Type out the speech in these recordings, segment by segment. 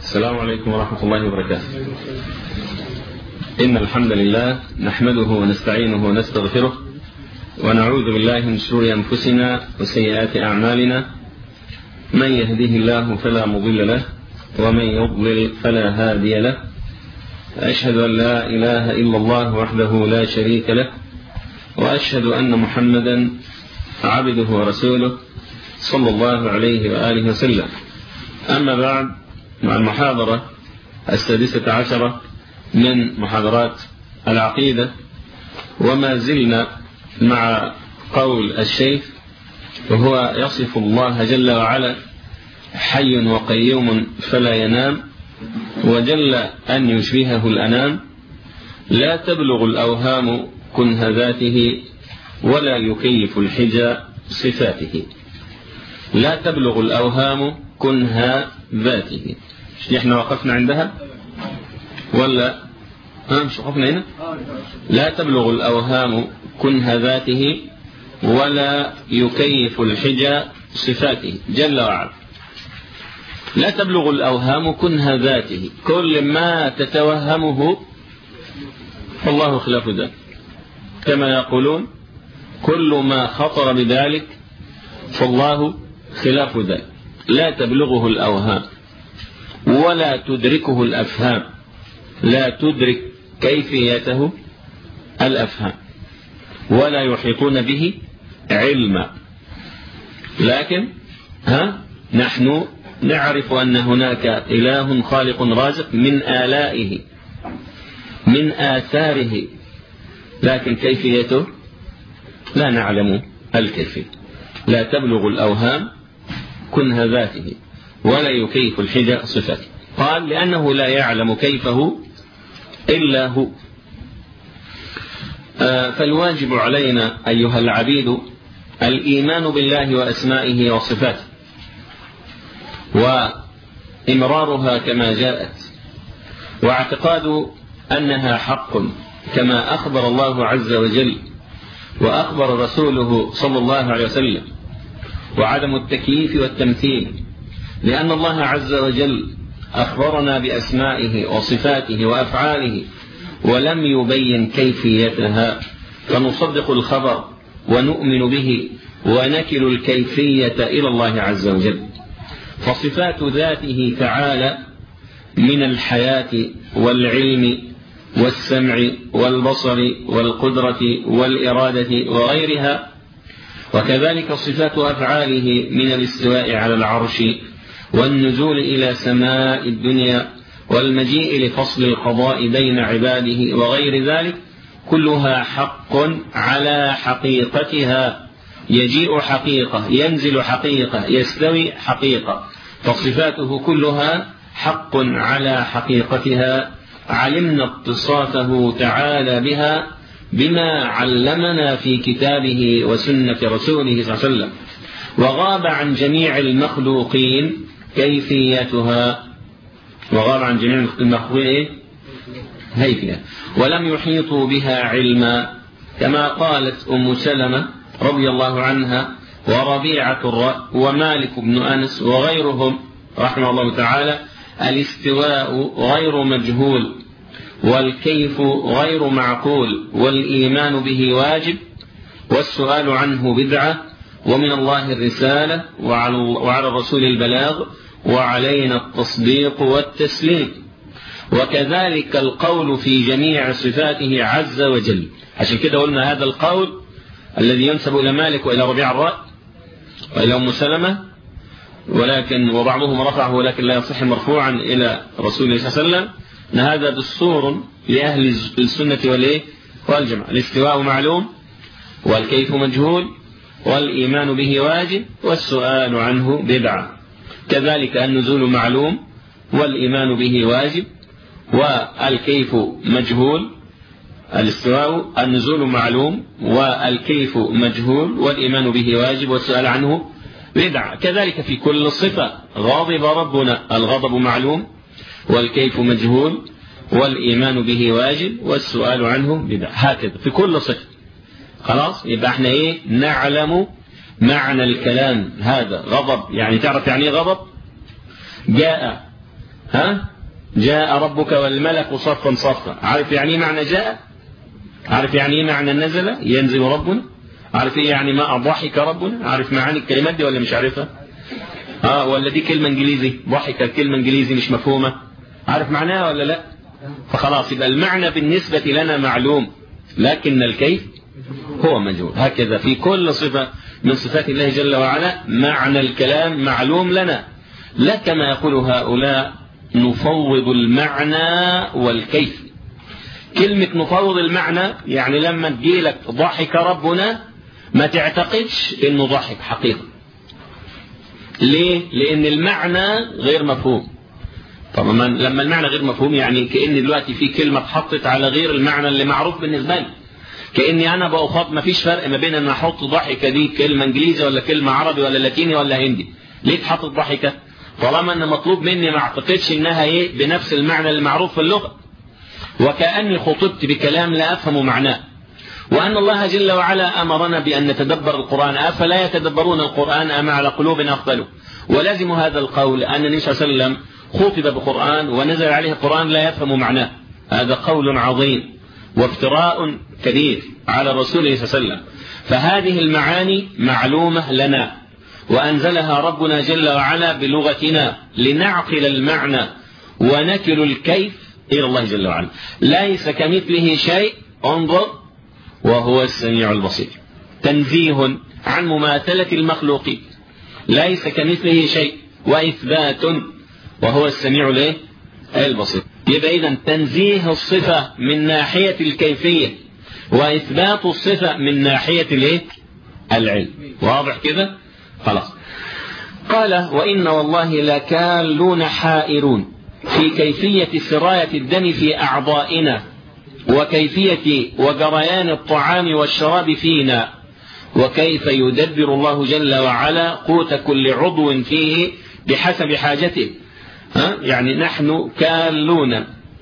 السلام عليكم ورحمة الله وبركاته إن الحمد لله نحمده ونستعينه ونستغفره ونعوذ بالله من شرور أنفسنا وسيئات أعمالنا من يهده الله فلا مضل له ومن يضلل فلا هادي له أشهد أن لا إله إلا الله وحده لا شريك له وأشهد أن محمدا عبده ورسوله صلى الله عليه وآله وسلم أما بعد مع المحاضرة السادسة عشرة من محاضرات العقيدة وما زلنا مع قول الشيخ وهو يصف الله جل وعلا حي وقيوم فلا ينام وجل أن يشبهه الأنام لا تبلغ الأوهام كنه ذاته ولا يكيف الحجى صفاته لا تبلغ الأوهام كنه ذاته احنا وقفنا عندها ولا ها مش وقفنا هنا لا تبلغ الأوهام كنه ذاته ولا يكيف الحجى صفاته جل وعلا لا تبلغ الأوهام كنه ذاته كل ما تتوهمه فالله خلاف ذلك كما يقولون كل ما خطر بذلك فالله خلاف ذلك لا تبلغه الأوهام ولا تدركه الأفهام لا تدرك كيفيته الأفهام ولا يحيطون به علما لكن ها نحن نعرف أن هناك إله خالق رازق من آلائه من آثاره لكن كيفيته لا نعلم الكيفية لا تبلغ الأوهام كنه ذاته ولا يكيف الحجة صفاته قال لأنه لا يعلم كيفه إلا هو فالواجب علينا أيها العبيد الإيمان بالله وأسمائه وصفاته وإمرارها كما جاءت واعتقاد أنها حق كما أخبر الله عز وجل وأخبر رسوله صلى الله عليه وسلم وعدم التكييف والتمثيل لأن الله عز وجل أخبرنا بأسمائه وصفاته وأفعاله ولم يبين كيفيتها فنصدق الخبر ونؤمن به ونكل الكيفية إلى الله عز وجل فصفات ذاته تعالى من الحياة والعلم والسمع والبصر والقدرة والإرادة وغيرها وكذلك صفات أفعاله من الاستواء على العرش والنزول إلى سماء الدنيا والمجيء لفصل القضاء بين عباده وغير ذلك كلها حق على حقيقتها يجيء حقيقة ينزل حقيقة يستوي حقيقة فصفاته كلها حق على حقيقتها علمنا اتصافه تعالى بها بما علمنا في كتابه وسنة رسوله صلى الله عليه وسلم وغاب عن جميع المخلوقين كيفيتها وغاب عن جميع المخلوقين هيفية ولم يحيطوا بها علما كما قالت أم سلمة رضي الله عنها وربيعة الرأي ومالك بن أنس وغيرهم رحمه الله تعالى الاستواء غير مجهول والكيف غير معقول والإيمان به واجب والسؤال عنه بدعة ومن الله الرسالة وعلى الرسول البلاغ وعلينا التصديق والتسليم وكذلك القول في جميع صفاته عز وجل عشان كده قلنا هذا القول الذي ينسب إلى مالك وإلى ربيع الرأي وإلى أم سلمة ولكن وبعضهم رفعه ولكن لا يصح مرفوعا إلى رسول الله صلى الله عليه وسلم أن هذا دستور لأهل السنة والإيه والجمع الاستواء معلوم والكيف مجهول والإيمان به واجب والسؤال عنه بدعة كذلك النزول معلوم والإيمان به واجب والكيف مجهول الاستواء النزول معلوم والكيف مجهول والإيمان به واجب والسؤال عنه بدعة كذلك في كل صفة غاضب ربنا الغضب معلوم والكيف مجهول والإيمان به واجب والسؤال عنه بدعة هكذا في كل صفة خلاص يبقى احنا ايه نعلم معنى الكلام هذا غضب يعني تعرف يعني ايه غضب جاء ها جاء ربك والملك صفا صفا عارف يعني ايه معنى جاء عارف يعني ايه معنى نزل ينزل ربنا عارف ايه يعني ما ضحك ربنا عارف معاني الكلمات دي ولا مش عارفها اه ولا دي كلمة انجليزي ضحك كلمة انجليزي مش مفهومة عارف معناها ولا لا فخلاص يبقى المعنى بالنسبة لنا معلوم لكن الكيف هو مجهول هكذا في كل صفة من صفات الله جل وعلا معنى الكلام معلوم لنا لا كما يقول هؤلاء نفوض المعنى والكيف كلمة نفوض المعنى يعني لما تجيلك ضحك ربنا ما تعتقدش انه ضحك حقيقة ليه لان المعنى غير مفهوم طبعا لما المعنى غير مفهوم يعني كأن دلوقتي في كلمة اتحطت على غير المعنى اللي معروف بالنسبة لي كأني أنا بأخاط ما فيش فرق ما بين أن أحط ضحكة دي كلمة إنجليزي ولا كلمة عربي ولا لاتيني ولا هندي ليه اتحطت ضحكة طالما أن مطلوب مني ما أعتقدش إنها إيه بنفس المعنى اللي معروف في اللغة وكأني خطبت بكلام لا أفهم معناه وأن الله جل وعلا أمرنا بأن نتدبر القرآن أفلا يتدبرون القرآن أم على قلوب أقبلوا ولازم هذا القول أن النبي صلى الله عليه وسلم خطب بقرآن ونزل عليه القرآن لا يفهم معناه هذا قول عظيم وافتراء كبير على رسوله صلى الله عليه وسلم فهذه المعاني معلومة لنا وأنزلها ربنا جل وعلا بلغتنا لنعقل المعنى ونكل الكيف إلى الله جل وعلا ليس كمثله شيء انظر وهو السميع البصير تنزيه عن مماثلة المخلوقين ليس كمثله شيء وإثبات وهو السميع الايه البصير يبقى اذا تنزيه الصفة من ناحية الكيفية واثبات الصفة من ناحية الايه العلم واضح كده خلاص قال وإن والله لكالون حائرون في كيفية سراية الدم في أعضائنا وكيفية وجريان الطعام والشراب فينا وكيف يدبر الله جل وعلا قوت كل عضو فيه بحسب حاجته ها؟ يعني نحن كالون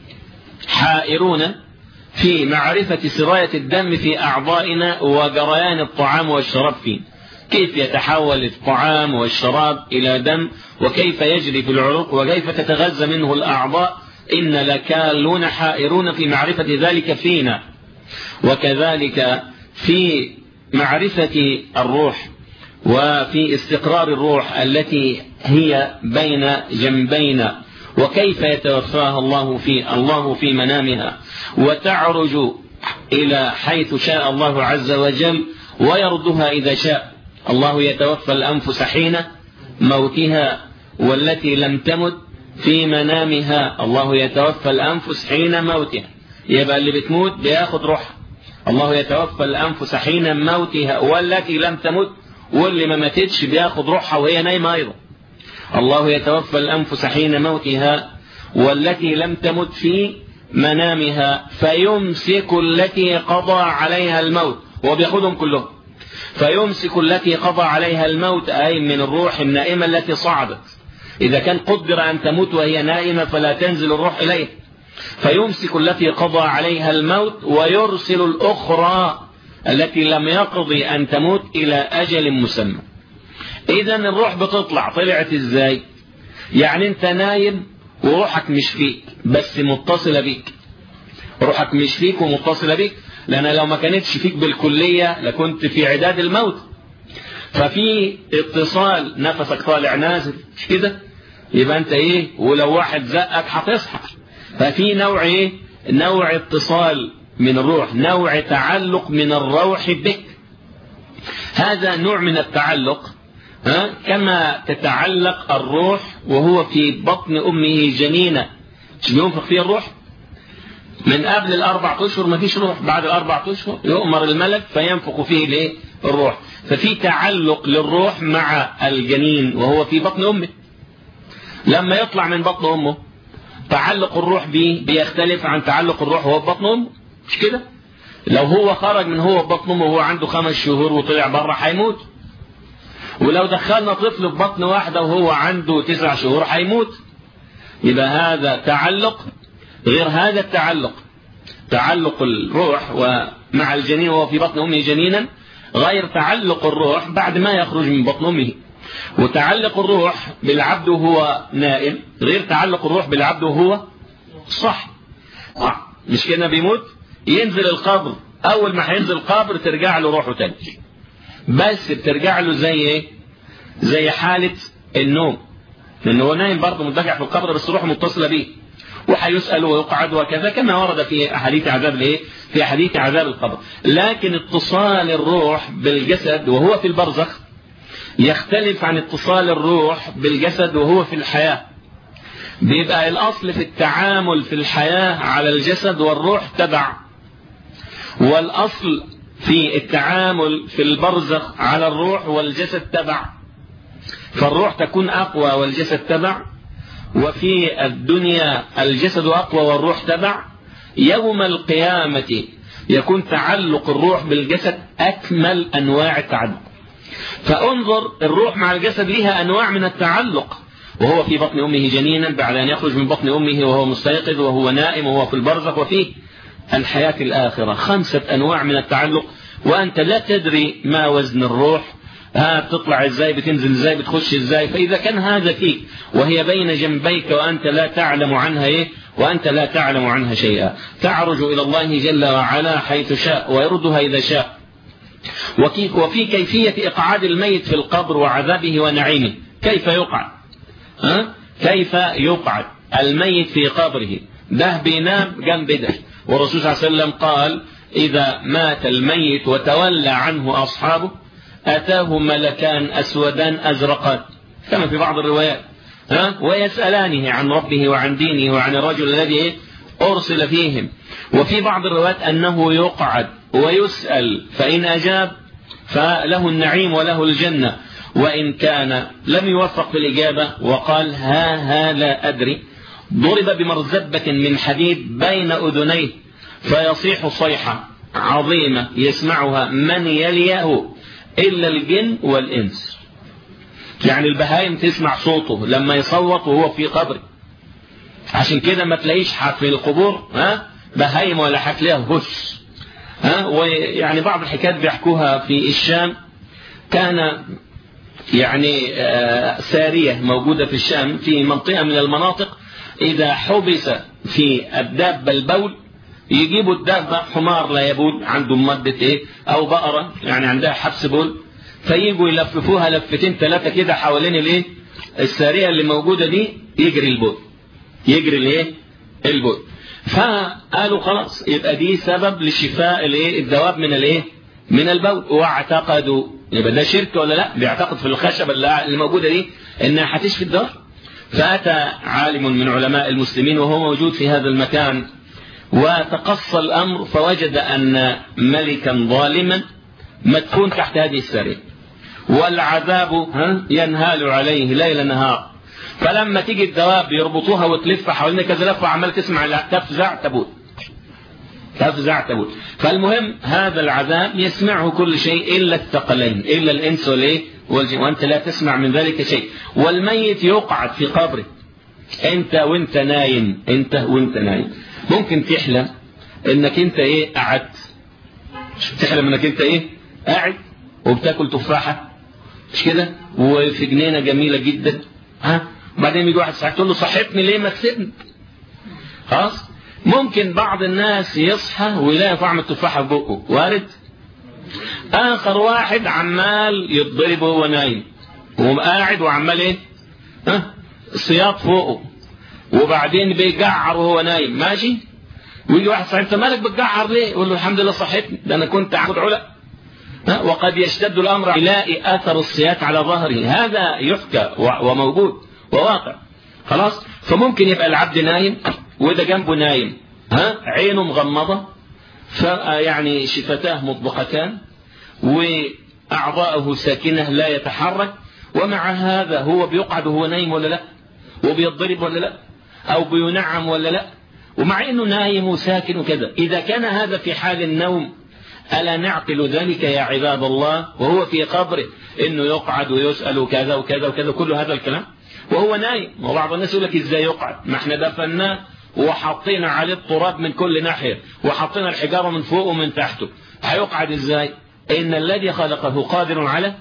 حائرون في معرفة سراية الدم في أعضائنا وجريان الطعام والشراب فيه كيف يتحول الطعام والشراب إلى دم وكيف يجري في العروق وكيف تتغذى منه الأعضاء إن لكالون حائرون في معرفة ذلك فينا وكذلك في معرفة الروح وفي استقرار الروح التي هي بين جنبينا وكيف يتوفاها الله في الله في منامها وتعرج إلى حيث شاء الله عز وجل ويردها إذا شاء الله يتوفى الأنفس حين موتها والتي لم تمت في منامها الله يتوفى الأنفس حين موتها يبقى اللي بتموت بياخد روح الله يتوفى الأنفس حين موتها والتي لم تمت واللي ما ماتتش بياخد روحها وهي نايمة أيضا الله يتوفى الأنفس حين موتها والتي لم تمت في منامها فيمسك التي قضى عليها الموت هو بياخدهم كلهم فيمسك التي قضى عليها الموت أي من الروح النائمة التي صعدت إذا كان قدر أن تموت وهي نائمة فلا تنزل الروح إليه فيمسك التي قضى عليها الموت ويرسل الأخرى التي لم يقضي أن تموت إلى أجل مسمى إذا الروح بتطلع طلعت إزاي يعني أنت نايم وروحك مش فيك بس متصلة بيك روحك مش فيك ومتصلة بيك لأن لو ما كانتش فيك بالكلية لكنت في عداد الموت ففي اتصال نفسك طالع نازل مش كده يبقى انت ايه ولو واحد زقك هتصحى ففي نوع ايه نوع اتصال من الروح نوع تعلق من الروح بك هذا نوع من التعلق ها؟ كما تتعلق الروح وهو في بطن أمه جنينة مش بينفخ فيه الروح من قبل الأربع أشهر ما فيش روح بعد الأربع أشهر يؤمر الملك فينفخ فيه الايه الروح ففي تعلق للروح مع الجنين وهو في بطن أمه لما يطلع من بطن أمه تعلق الروح به بيختلف عن تعلق الروح وهو في بطن أمه مش كده لو هو خرج من هو في بطن أمه وهو عنده خمس شهور وطلع بره هيموت ولو دخلنا طفل في بطن واحدة وهو عنده تسع شهور هيموت يبقى هذا تعلق غير هذا التعلق تعلق الروح ومع الجنين وهو في بطن أمه جنينا غير تعلق الروح بعد ما يخرج من بطن أمه وتعلق الروح بالعبد وهو نائم غير تعلق الروح بالعبد وهو صح مش كده بيموت ينزل القبر اول ما هينزل القبر ترجع له روحه تاني بس بترجع له زي ايه زي حالة النوم لانه هو نايم برضه متبجع في القبر بس روحه متصلة بيه وهيسأل ويقعد وكذا كما ورد في أحاديث عذاب الايه في أحاديث عذاب القبر لكن اتصال الروح بالجسد وهو في البرزخ يختلف عن اتصال الروح بالجسد وهو في الحياة بيبقى الأصل في التعامل في الحياة على الجسد والروح تبع والأصل في التعامل في البرزخ على الروح والجسد تبع فالروح تكون أقوى والجسد تبع وفي الدنيا الجسد أقوى والروح تبع يوم القيامة يكون تعلق الروح بالجسد أكمل أنواع التعلق فانظر الروح مع الجسد لها أنواع من التعلق وهو في بطن أمه جنينا بعد أن يخرج من بطن أمه وهو مستيقظ وهو نائم وهو في البرزخ وفيه الحياة الآخرة خمسة أنواع من التعلق وأنت لا تدري ما وزن الروح ها بتطلع ازاي بتنزل ازاي بتخش ازاي فإذا كان هذا فيك وهي بين جنبيك وأنت لا تعلم عنها ايه وأنت لا تعلم عنها شيئا تعرج إلى الله جل وعلا حيث شاء ويردها إذا شاء وفي كيفية إقعاد الميت في القبر وعذابه ونعيمه كيف يقعد ها؟ كيف يقعد الميت في قبره ده بينام جنب ده والرسول صلى الله عليه وسلم قال إذا مات الميت وتولى عنه أصحابه أتاه ملكان أسودان أزرقان كما في بعض الروايات ها ويسألانه عن ربه وعن دينه وعن الرجل الذي أرسل فيهم وفي بعض الروايات أنه يقعد ويسأل فإن أجاب فله النعيم وله الجنة وإن كان لم يوفق في الإجابة وقال ها ها لا أدري ضرب بمرزبة من حديد بين أذنيه فيصيح صيحة عظيمة يسمعها من يليه إلا الجن والإنس يعني البهايم تسمع صوته لما يصوت وهو في قبره عشان كده ما تلاقيش في القبور ها بهايم ولا هتلاقيها هش ها ويعني بعض الحكايات بيحكوها في الشام كان يعني آه سارية موجودة في الشام في منطقة من المناطق إذا حبس في الدابة البول يجيبوا الدابة حمار لا يبول عنده مادة ايه او بقرة يعني عندها حبس بول فيجوا يلففوها لفتين ثلاثة كده حوالين الايه السارية اللي موجودة دي يجري البول يجري الايه البول فقالوا خلاص يبقى دي سبب لشفاء الايه الدواب من الايه من البول واعتقدوا يبقى ده شرك ولا لا بيعتقد في الخشبة اللي موجودة دي انها هتشفي الدواب فأتى عالم من علماء المسلمين وهو موجود في هذا المكان وتقصى الأمر فوجد أن ملكا ظالما مدفون تحت هذه السرير والعذاب ينهال عليه ليل نهار فلما تيجي الدواب يربطوها وتلف حوالين كذا لفة عمال تسمع تفزع تبوت تفزع تبوت فالمهم هذا العذاب يسمعه كل شيء إلا الثقلين إلا الإنس والإيه والجن وأنت لا تسمع من ذلك شيء والميت يقعد في قبره أنت وأنت نايم أنت وأنت نايم ممكن تحلم انك انت ايه قعدت تحلم انك انت ايه قاعد وبتاكل تفاحه مش كده وفي جنينه جميله جدا ها وبعدين يجي واحد ساعه تقول له صحتني ليه ما تسيبني خلاص ممكن بعض الناس يصحى ويلاقي طعم التفاحه في بقه وارد اخر واحد عمال يتضرب وهو نايم وقاعد وعمال ايه ها سياط فوقه وبعدين بيجعر وهو نايم ماشي ويجي واحد صاحب مالك بتجعر ليه يقول له الحمد لله صحتني ده انا كنت عبد علق وقد يشتد الامر يلاقي اثر السيات على ظهره هذا يحكى وموجود وواقع خلاص فممكن يبقى العبد نايم وده جنبه نايم ها عينه مغمضه فيعني شفتاه مطبقتان واعضاؤه ساكنه لا يتحرك ومع هذا هو بيقعد وهو نايم ولا لا وبيضرب ولا لا أو بينعم ولا لا ومع أنه نايم وساكن وكذا إذا كان هذا في حال النوم ألا نعقل ذلك يا عباد الله وهو في قبره أنه يقعد ويسأل وكذا وكذا وكذا كل هذا الكلام وهو نايم وبعض الناس يقول لك إزاي يقعد ما احنا دفناه وحطينا عليه التراب من كل ناحية وحطينا الحجارة من فوق ومن تحته هيقعد إزاي إن الذي خلقه قادر على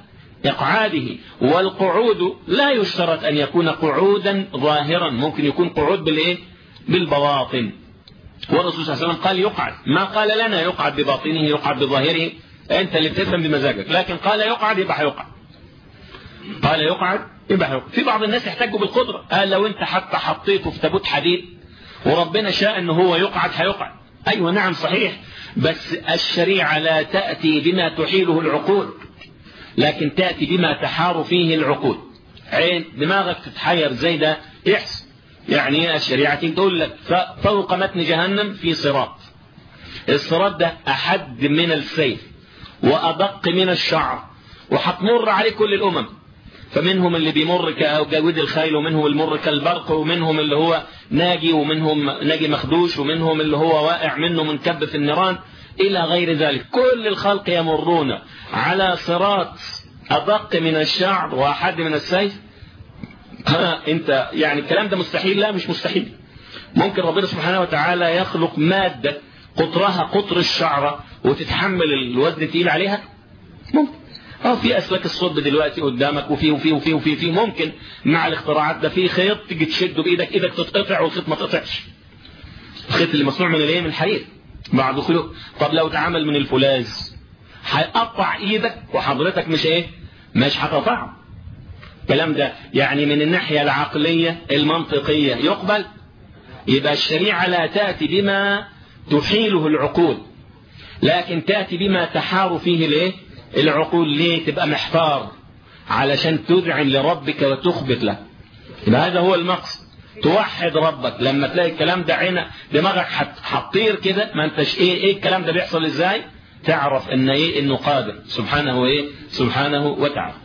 إقعاده والقعود لا يشترط أن يكون قعودا ظاهرا ممكن يكون قعود بالإيه بالبواطن والرسول صلى الله عليه وسلم قال يقعد ما قال لنا يقعد بباطنه يقعد بظاهره أنت اللي بتفهم بمزاجك لكن قال يقعد يبقى هيقعد قال يقعد يبقى هيقعد في بعض الناس يحتاجوا بالقدرة قال لو أنت حتى حطيته في تابوت حديد وربنا شاء أنه هو يقعد هيقعد أيوة نعم صحيح بس الشريعة لا تأتي بما تحيله العقول لكن تأتي بما تحار فيه العقول عين دماغك تتحير زي ده يحصل يعني الشريعة تقول لك فوق متن جهنم في صراط الصراط ده أحد من السيف وأدق من الشعر وحتمر عليه كل الأمم فمنهم اللي بيمر كجويد الخيل ومنهم المر كالبرق ومنهم اللي هو ناجي ومنهم ناجي مخدوش ومنهم اللي هو واقع منه منكب في النيران إلى غير ذلك كل الخلق يمرون على صراط أدق من الشعر وأحد من السيف ها انت يعني الكلام ده مستحيل لا مش مستحيل ممكن ربنا سبحانه وتعالى يخلق مادة قطرها قطر الشعرة وتتحمل الوزن تقيل عليها ممكن اه في اسلاك الصلب دلوقتي قدامك وفي وفي وفي وفي في ممكن مع الاختراعات ده في خيط تيجي تشده بايدك ايدك تتقطع والخيط ما تقطعش الخيط اللي مصنوع من الايه من الحرير بعد خلق طب لو اتعمل من الفولاذ هيقطع ايدك وحضرتك مش ايه مش هتقطعه الكلام ده يعني من الناحية العقلية المنطقية يقبل يبقى الشريعة لا تأتي بما تحيله العقول لكن تأتي بما تحار فيه الايه العقول ليه تبقى محتار علشان تذعن لربك وتخبط له يبقى هذا هو المقصد توحد ربك لما تلاقي الكلام ده عينك دماغك هتطير كده ما انتش ايه ايه الكلام ده بيحصل ازاي تعرف ان ايه انه قادر سبحانه وايه سبحانه وتعالى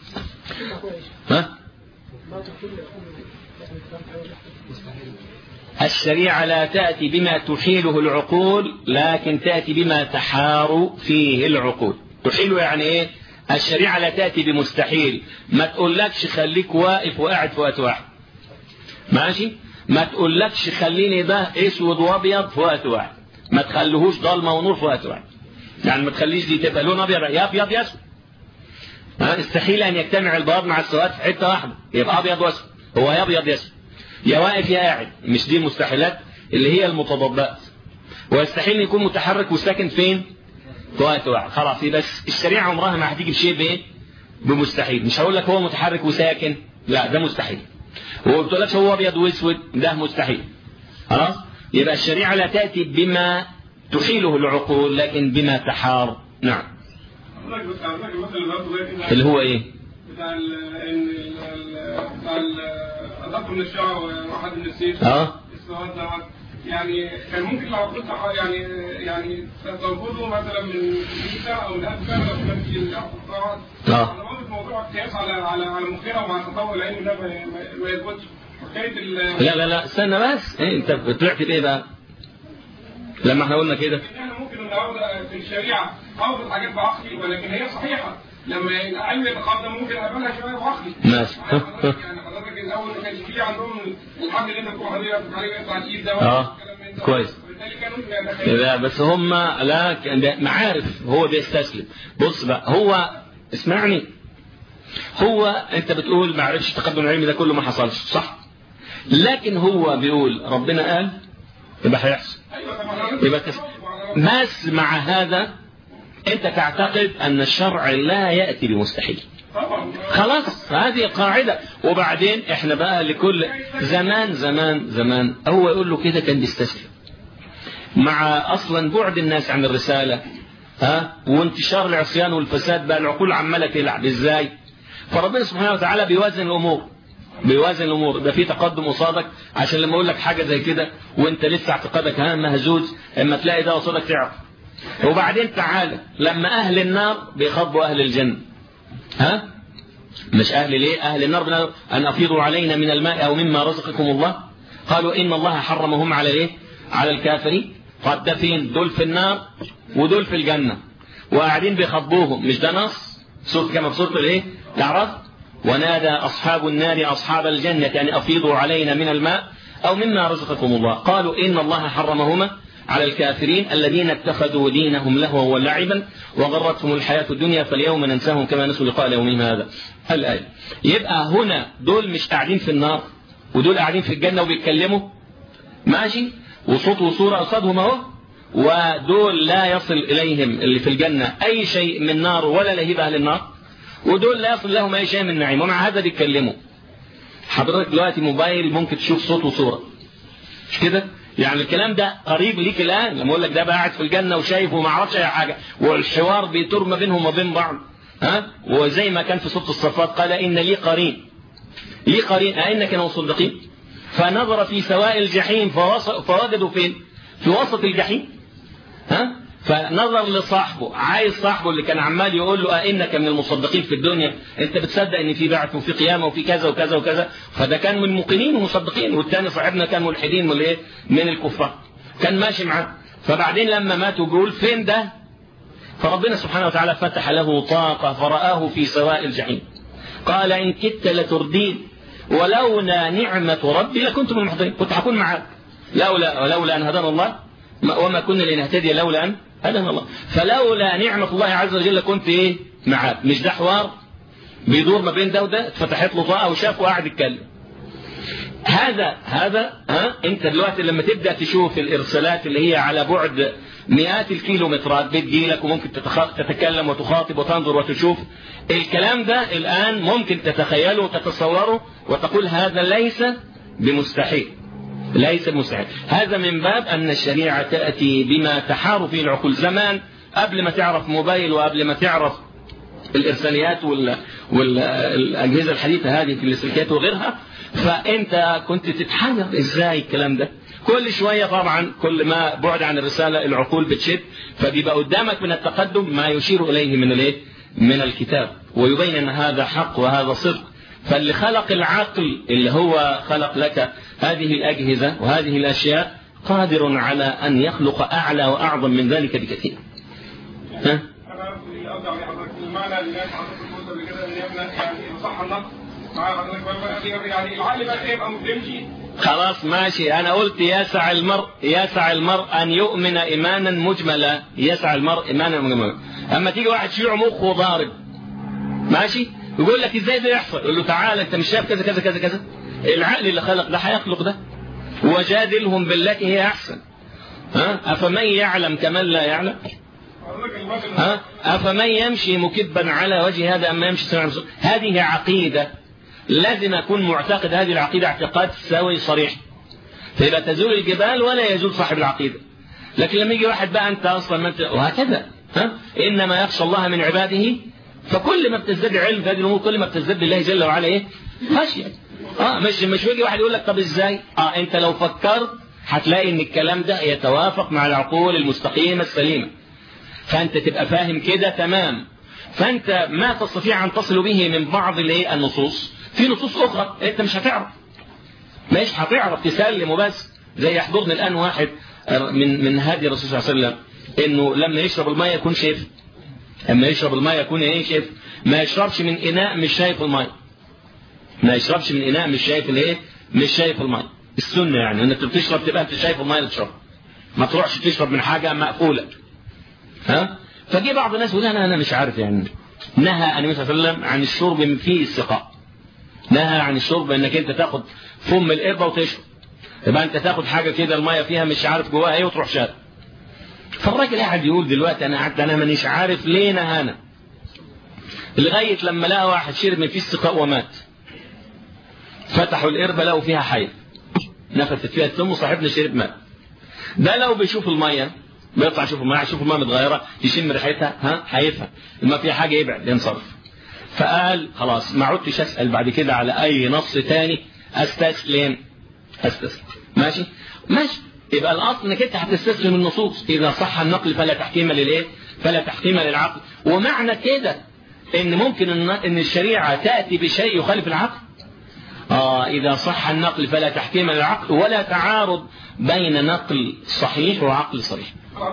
ها الشريعة لا تأتي بما تحيله العقول لكن تأتي بما تحار فيه العقول تحيل يعني ايه الشريعة لا تأتي بمستحيل ما تقولكش خليك واقف وقاعد في وقت واحد ماشي ما تقولكش خليني ده اسود وابيض في وقت واحد ما تخليهوش ضلمه ونور في وقت واحد يعني ما تخليش دي تبقى لون ابيض يا ابيض يا اسود استحيل ان يجتمع البياض مع السواد في حته واحده يبقى ابيض واسود هو يا ابيض يا اسود يا واقف يا قاعد مش دي المستحيلات اللي هي المتضادات ويستحيل يكون متحرك وساكن فين في وقت واحد خلاص بس الشريعه عمرها ما هتيجي بشيء بايه بمستحيل مش هقول لك هو متحرك وساكن لا ده مستحيل هو بتقول لك هو ابيض واسود ده مستحيل خلاص يبقى الشريعه لا تاتي بما تحيله العقول لكن بما تحار نعم اللي هو ايه بتاع ال ال بتاع الأدق من الشعر وواحد من السيف اه السواد ده يعني كان ممكن لو كنت يعني يعني تنقذه مثلا من 100 سنه او من 1000 سنه لو كان في الاختراعات اه انا قلت موضوع القياس على على على مخنا ومع التطور العلمي ده ما ما يثبتش حكايه ال لا لا لا استنى بس إيه انت طلعت بايه بقى لما احنا قلنا كده احنا ممكن النهارده في الشريعه اوضح حاجات بعقلي ولكن هي صحيحه لما العلم يتقدم ممكن اقبلها شويه بعقلي ماشي يعني حضرتك الاول ما كانش فيه عندهم الحد اللي انت بتقول حضرتك عليه بتاع الايد ده اه والكلام من ده. كويس. وبالتالي كانوا لا بس هم لا كان ده معارف هو بيستسلم بص بقى هو اسمعني هو انت بتقول ما عرفش التقدم العلمي ده كله ما حصلش صح لكن هو بيقول ربنا قال يبقى هيحصل ايوه طبعا يبقى تس... بس مع هذا انت تعتقد ان الشرع لا ياتي بمستحيل طبعا خلاص هذه قاعدة وبعدين احنا بقى لكل زمان زمان زمان هو يقول له كده كان بيستسلم مع اصلا بعد الناس عن الرسالة ها وانتشار العصيان والفساد بقى العقول عمالة تلعب ازاي فربنا سبحانه وتعالى بيوازن الامور بيوازن الامور ده في تقدم قصادك عشان لما اقول لك حاجه زي كده وانت لسه اعتقادك ها مهزوز اما تلاقي ده قصادك تعرف وبعدين تعالى لما اهل النار بيخاطبوا اهل الجنه ها مش أهل ليه أهل النار بنقول أن أفيضوا علينا من الماء أو مما رزقكم الله قالوا إن الله حرمهم على إيه على الكافرين قد ده فين دول في النار ودول في الجنة وقاعدين بيخاطبوهم مش ده نص سورة كما في سورة الإيه الأعراف ونادى أصحاب النار أصحاب الجنة يعني أفيضوا علينا من الماء أو مما رزقكم الله قالوا إن الله حرمهما على الكافرين الذين اتخذوا دينهم لهوا ولعبا وغرتهم الحياة الدنيا فاليوم ننساهم كما نسوا لقاء يومهم هذا الآية يبقى هنا دول مش قاعدين في النار ودول قاعدين في الجنة وبيتكلموا ماشي وصوت وصورة قصادهم اهو ودول لا يصل إليهم اللي في الجنة أي شيء من نار ولا لهيب أهل النار ودول لا يصل لهم أي شيء من نعيم ومع هذا بيتكلموا حضرتك دلوقتي موبايل ممكن تشوف صوت وصورة مش كده يعني الكلام ده قريب ليك الآن لما أقول لك ده بقى قاعد في الجنة وشايف وما عرفش أي حاجة والحوار بيتر ما بينهم وبين بعض ها وزي ما كان في سورة الصفات قال إن لي قرين لي قرين أئنك مصدقين فنظر في سواء الجحيم فوجدوا فين في وسط الجحيم ها فنظر لصاحبه عايز صاحبه اللي كان عمال يقول له أئنك من المصدقين في الدنيا انت بتصدق ان في بعث وفي قيامة وفي كذا وكذا وكذا فده كان من الموقنين ومصدقين والتاني صاحبنا كان ملحدين من ايه من الكفار كان ماشي معاه فبعدين لما ماتوا جول فين ده فربنا سبحانه وتعالى فتح له طاقة فرآه في سواء الجحيم قال إن كدت لتردين ولولا نعمة ربي لكنت من المحضرين كنت هكون معاك لولا ولولا أن هدانا الله وما كنا لنهتدي لولا أن هدانا الله فلولا نعمة الله عز وجل كنت إيه معاك مش ده حوار بيدور ما بين ده وده اتفتحت له طاقة وشاف وقاعد يتكلم هذا هذا ها انت دلوقتي لما تبدا تشوف الارسالات اللي هي على بعد مئات الكيلومترات بتجيلك وممكن تتكلم وتخاطب وتنظر وتشوف الكلام ده الان ممكن تتخيله وتتصوره وتقول هذا ليس بمستحيل ليس بمستحيل هذا من باب ان الشريعه تاتي بما تحار فيه العقول زمان قبل ما تعرف موبايل وقبل ما تعرف الارساليات وال... والاجهزه الحديثه هذه في السلكات وغيرها فانت كنت تتحير ازاي الكلام ده كل شوية طبعا كل ما بعد عن الرسالة العقول بتشد فبيبقى قدامك من التقدم ما يشير إليه من الايه من الكتاب ويبين أن هذا حق وهذا صدق فاللي خلق العقل اللي هو خلق لك هذه الأجهزة وهذه الأشياء قادر على أن يخلق أعلى وأعظم من ذلك بكثير ها؟ المعنى اللي حضرتك كده يعني صح النقص يعني العقل بقى يبقى بيمشي خلاص ماشي انا قلت يسع المرء يسع المرء ان يؤمن ايمانا مجملا يسع المرء ايمانا مجملا اما تيجي واحد شيوع مخه ضارب ماشي يقول لك ازاي ده يحصل يقول له تعالى انت مش شايف كذا كذا كذا كذا العقل اللي خلق ده هيخلق ده وجادلهم بالتي هي احسن ها افمن يعلم كمن لا يعلم ها افمن يمشي مكبا على وجه هذا اما يمشي سمع هذه عقيده لازم أكون معتقد هذه العقيدة اعتقاد سوي صريح فيبقى تزول الجبال ولا يزول صاحب العقيدة لكن لما يجي واحد بقى أنت أصلا ما أنت وهكذا ها إنما يخشى الله من عباده فكل ما بتزداد علم في هذه الأمور كل ما بتزداد بالله جل وعلا إيه خشية اه مش مش يجي واحد يقول لك طب ازاي اه انت لو فكرت هتلاقي ان الكلام ده يتوافق مع العقول المستقيمه السليمه فانت تبقى فاهم كده تمام فانت ما تستطيع ان تصل به من بعض الايه النصوص في نصوص اخرى انت مش هتعرف مش هتعرف تسلم وبس زي يحضرني الان واحد من من هادي الرسول صلى الله عليه وسلم انه لما يشرب الماء يكون شايف اما يشرب الماء يكون ايه شايف ما يشربش من اناء مش شايف الماء ما يشربش من اناء مش شايف الايه مش شايف الماء السنه يعني انك بتشرب تبقى انت شايف الماء اللي تشرب ما تروحش تشرب من حاجه مقفوله ها فجي بعض الناس يقول انا انا مش عارف يعني نهى النبي صلى الله عليه وسلم عن الشرب فيه السقاء نهى عن الشرب انك انت تاخد فم القربة وتشرب يبقى انت تاخد حاجة كده المية فيها مش عارف جواها ايه وتروح شارب فالراجل قاعد يقول دلوقتي انا قعدت انا مانيش عارف ليه نهانا لغاية لما لقى واحد شرب من فيه السقاء ومات فتحوا القربة لقوا فيها حي نفثت فيها السم وصاحبنا شرب مات ده لو بيشوف المية بيطلع يشوف المية يشوف المية متغيرة يشم ريحتها ها هيفهم ما فيها حاجة يبعد ينصرف فقال خلاص ما عدتش اسال بعد كده على اي نص تاني استسلم استسلم ماشي ماشي يبقى الاصل انك انت هتستسلم النصوص اذا صح النقل فلا تحكيم للايه فلا تحكيم للعقل ومعنى كده ان ممكن ان الشريعه تاتي بشيء يخالف العقل آه إذا صح النقل فلا تحكيم للعقل ولا تعارض بين نقل صحيح وعقل صريح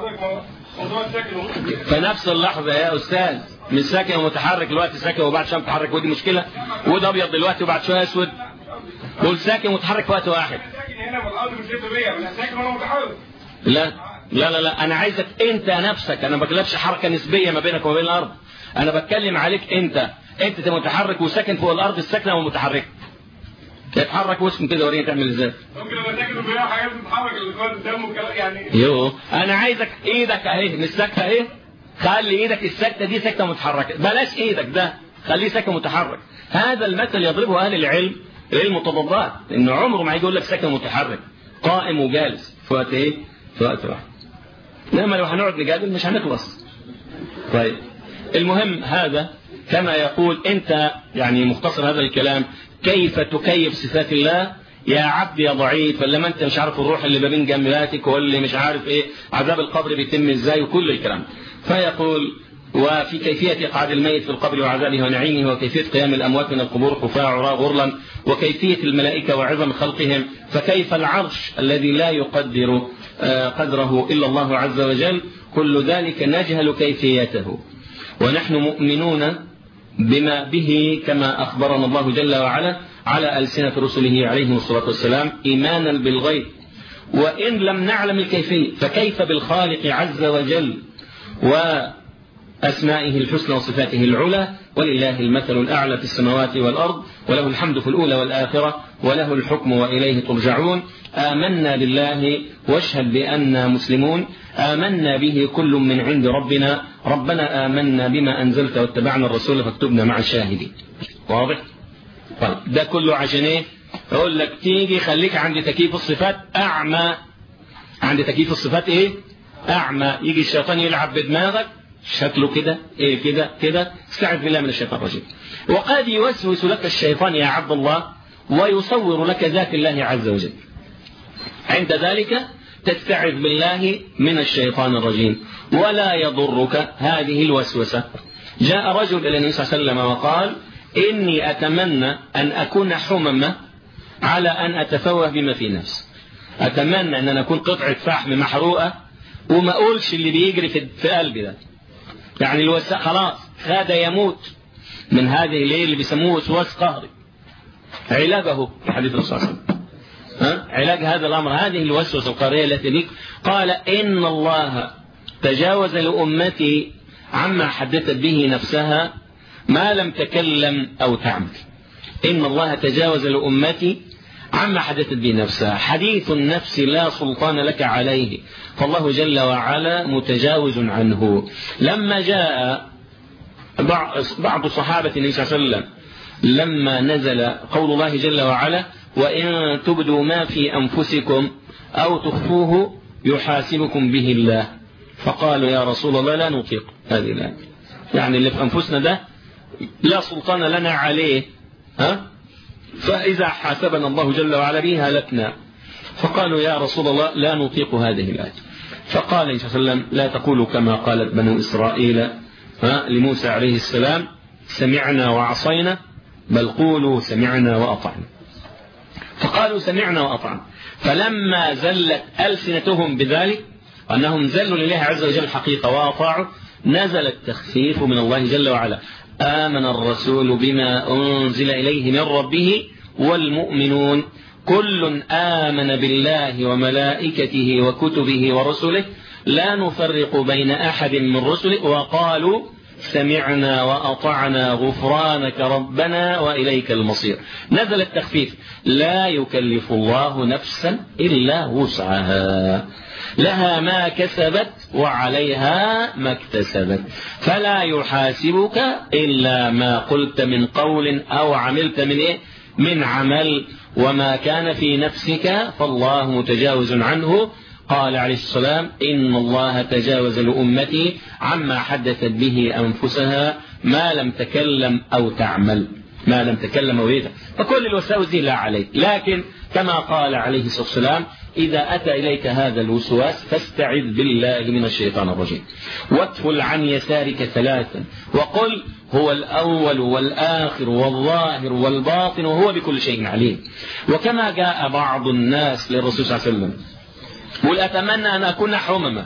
فنفس اللحظة يا أستاذ من ساكن ومتحرك دلوقتي ساكن وبعد شويه متحرك ودي مشكله وده ابيض دلوقتي وبعد شويه اسود قول ساكن ومتحرك في وقت واحد ساكن هنا والارض مش بيا انا ساكن وانا متحرك لا لا لا لا انا عايزك انت نفسك انا ما بكلمش حركه نسبيه ما بينك وما بين الارض انا بتكلم عليك انت انت متحرك وساكن فوق الارض الساكنه ومتحركه اتحرك واسم كده وريني تعمل ازاي ممكن لما تاكل وبيها حاجات بتتحرك اللي جوه الدم والكلام يعني يو انا عايزك ايدك اهي مش ساكته اهي خلي ايدك السكته دي سكته متحركه بلاش ايدك ده خليه سكه متحرك هذا المثل يضربه اهل العلم للمتضادات ان عمره ما هيجي يقول لك سكن متحرك قائم وجالس في وقت ايه في وقت واحد انما لو هنقعد نجادل مش هنخلص طيب المهم هذا كما يقول انت يعني مختصر هذا الكلام كيف تكيف صفات الله يا عبد يا ضعيف لما انت مش عارف الروح اللي ما بين جنباتك واللي مش عارف ايه عذاب القبر بيتم ازاي وكل الكلام فيقول وفي كيفية إقعاد الميت في القبر وعذابه ونعيمه وكيفية قيام الأموات من القبور خفاء عراء غرلا وكيفية الملائكة وعظم خلقهم فكيف العرش الذي لا يقدر قدره إلا الله عز وجل كل ذلك نجهل كيفيته ونحن مؤمنون بما به كما أخبرنا الله جل وعلا على ألسنة رسله عليهم الصلاة والسلام إيمانا بالغيب وإن لم نعلم الكيفية فكيف بالخالق عز وجل وأسمائه الحسنى وصفاته العلى ولله المثل الأعلى في السماوات والأرض وله الحمد في الأولى والآخرة وله الحكم وإليه ترجعون آمنا بالله واشهد بأننا مسلمون آمنا به كل من عند ربنا ربنا آمنا بما أنزلت واتبعنا الرسول فاكتبنا مع الشاهدين واضح؟ طيب ده كله عشان ايه؟ اقول لك تيجي خليك عند تكييف الصفات اعمى عند تكييف الصفات ايه؟ اعمى يجي الشيطان يلعب بدماغك شكله كده ايه كده كده استعذ بالله من الشيطان الرجيم وقد يوسوس لك الشيطان يا عبد الله ويصور لك ذات الله عز وجل عند ذلك تستعذ بالله من الشيطان الرجيم ولا يضرك هذه الوسوسة جاء رجل إلى النبي صلى الله عليه وسلم وقال إني أتمنى أن أكون حممة على أن أتفوه بما في نفسي أتمنى أن أنا أكون قطعة فحم محروقة وما أقولش اللي بيجري في قلبي ده يعني الوساء خلاص هذا يموت من هذه الليل اللي بيسموه وسواس قهري علاجه في حديث الرسول صلى الله عليه وسلم ها؟ علاج هذا الأمر هذه الوسوسة القهرية التي بك قال إن الله تجاوز لأمتي عما حدثت به نفسها ما لم تكلم أو تعمل إن الله تجاوز لأمتي عما حدثت به نفسها حديث النفس لا سلطان لك عليه فالله جل وعلا متجاوز عنه لما جاء بعض صحابة النبي صلى الله عليه وسلم لما نزل قول الله جل وعلا وإن تبدوا ما في أنفسكم أو تخفوه يحاسبكم به الله فقالوا يا رسول الله لا نطيق هذه الآية يعني اللي في أنفسنا ده لا سلطان لنا عليه ها فإذا حاسبنا الله جل وعلا به هلكنا فقالوا يا رسول الله لا نطيق هذه الآية فقال النبي صلى الله عليه وسلم لا تقولوا كما قالت بنو إسرائيل ها لموسى عليه السلام سمعنا وعصينا بل قولوا سمعنا وأطعنا فقالوا سمعنا وأطعنا فلما زلت ألسنتهم بذلك أنهم زلوا لله عز وجل حقيقة وأطاعوا نزل التخفيف من الله جل وعلا آمن الرسول بما أنزل إليه من ربه والمؤمنون كل آمن بالله وملائكته وكتبه ورسله لا نفرق بين أحد من رسله وقالوا سمعنا وأطعنا غفرانك ربنا وإليك المصير نزل التخفيف لا يكلف الله نفسا إلا وسعها لها ما كسبت وعليها ما اكتسبت فلا يحاسبك إلا ما قلت من قول أو عملت من إيه؟ من عمل وما كان في نفسك فالله متجاوز عنه قال عليه السلام إن الله تجاوز لأمتي عما حدثت به أنفسها ما لم تكلم أو تعمل ما لم تكلم أو يدع فكل الوساوس دي لا عليك لكن كما قال عليه الصلاة والسلام إذا أتى إليك هذا الوسواس فاستعذ بالله من الشيطان الرجيم وادخل عن يسارك ثلاثا وقل هو الأول والآخر والظاهر والباطن وهو بكل شيء عليم وكما جاء بعض الناس للرسول صلى الله عليه وسلم قل أتمنى أن أكون حمما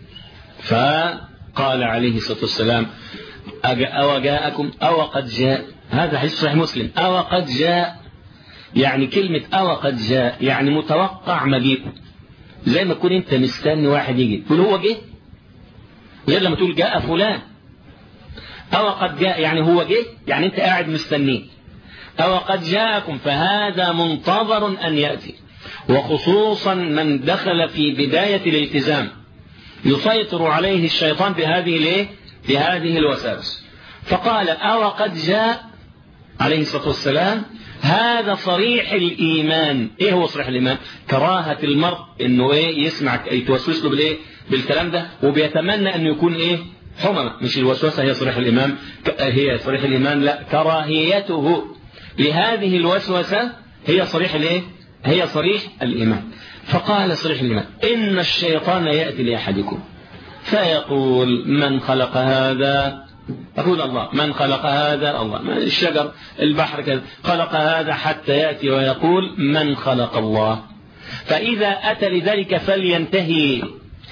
فقال عليه الصلاة والسلام أو جاءكم أو قد جاء هذا حديث صحيح مسلم أو قد جاء يعني كلمة أو قد جاء يعني متوقع مجيئه زي ما تكون انت مستني واحد يجي تقول هو جه غير لما تقول جاء فلان أو قد جاء يعني هو جه يعني أنت قاعد مستنيه أو قد جاءكم فهذا منتظر أن يأتي وخصوصا من دخل في بداية الالتزام يسيطر عليه الشيطان بهذه الايه بهذه الوساوس فقال أو قد جاء عليه الصلاة والسلام هذا صريح الإيمان إيه هو صريح الإيمان كراهة المرء إنه إيه يسمع يتوسوس له بالإيه بالكلام ده وبيتمنى أنه يكون إيه حممة مش الوسوسة هي صريح الإيمان هي صريح الإيمان لا كراهيته لهذه الوسوسة هي صريح الإيه هي صريح الإيمان فقال صريح الإيمان إن الشيطان يأتي لأحدكم فيقول من خلق هذا يقول الله من خلق هذا الله من الشجر البحر كذا خلق هذا حتى يأتي ويقول من خلق الله فإذا أتى لذلك فلينتهي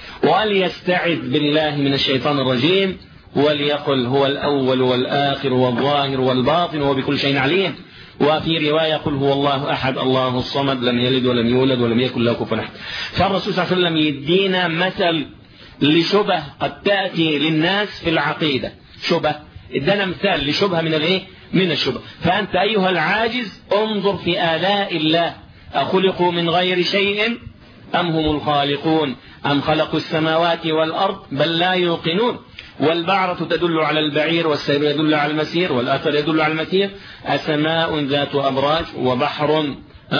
وليستعذ بالله من الشيطان الرجيم وليقل هو الأول والآخر والظاهر والباطن وبكل شيء عليم وفي رواية قل هو الله أحد الله الصمد لم يلد ولم يولد ولم يكن له كفوا أحد فالرسول صلى الله عليه وسلم يدينا مثل لشبه قد تأتي للناس في العقيدة شبه ادانا مثال لشبهة من الايه من الشبه فأنت أيها العاجز انظر في آلاء الله أخلقوا من غير شيء أم هم الخالقون أم خلقوا السماوات والأرض بل لا يوقنون والبعرة تدل على البعير والسير يدل على المسير والأثر يدل على المسير أسماء ذات أبراج وبحر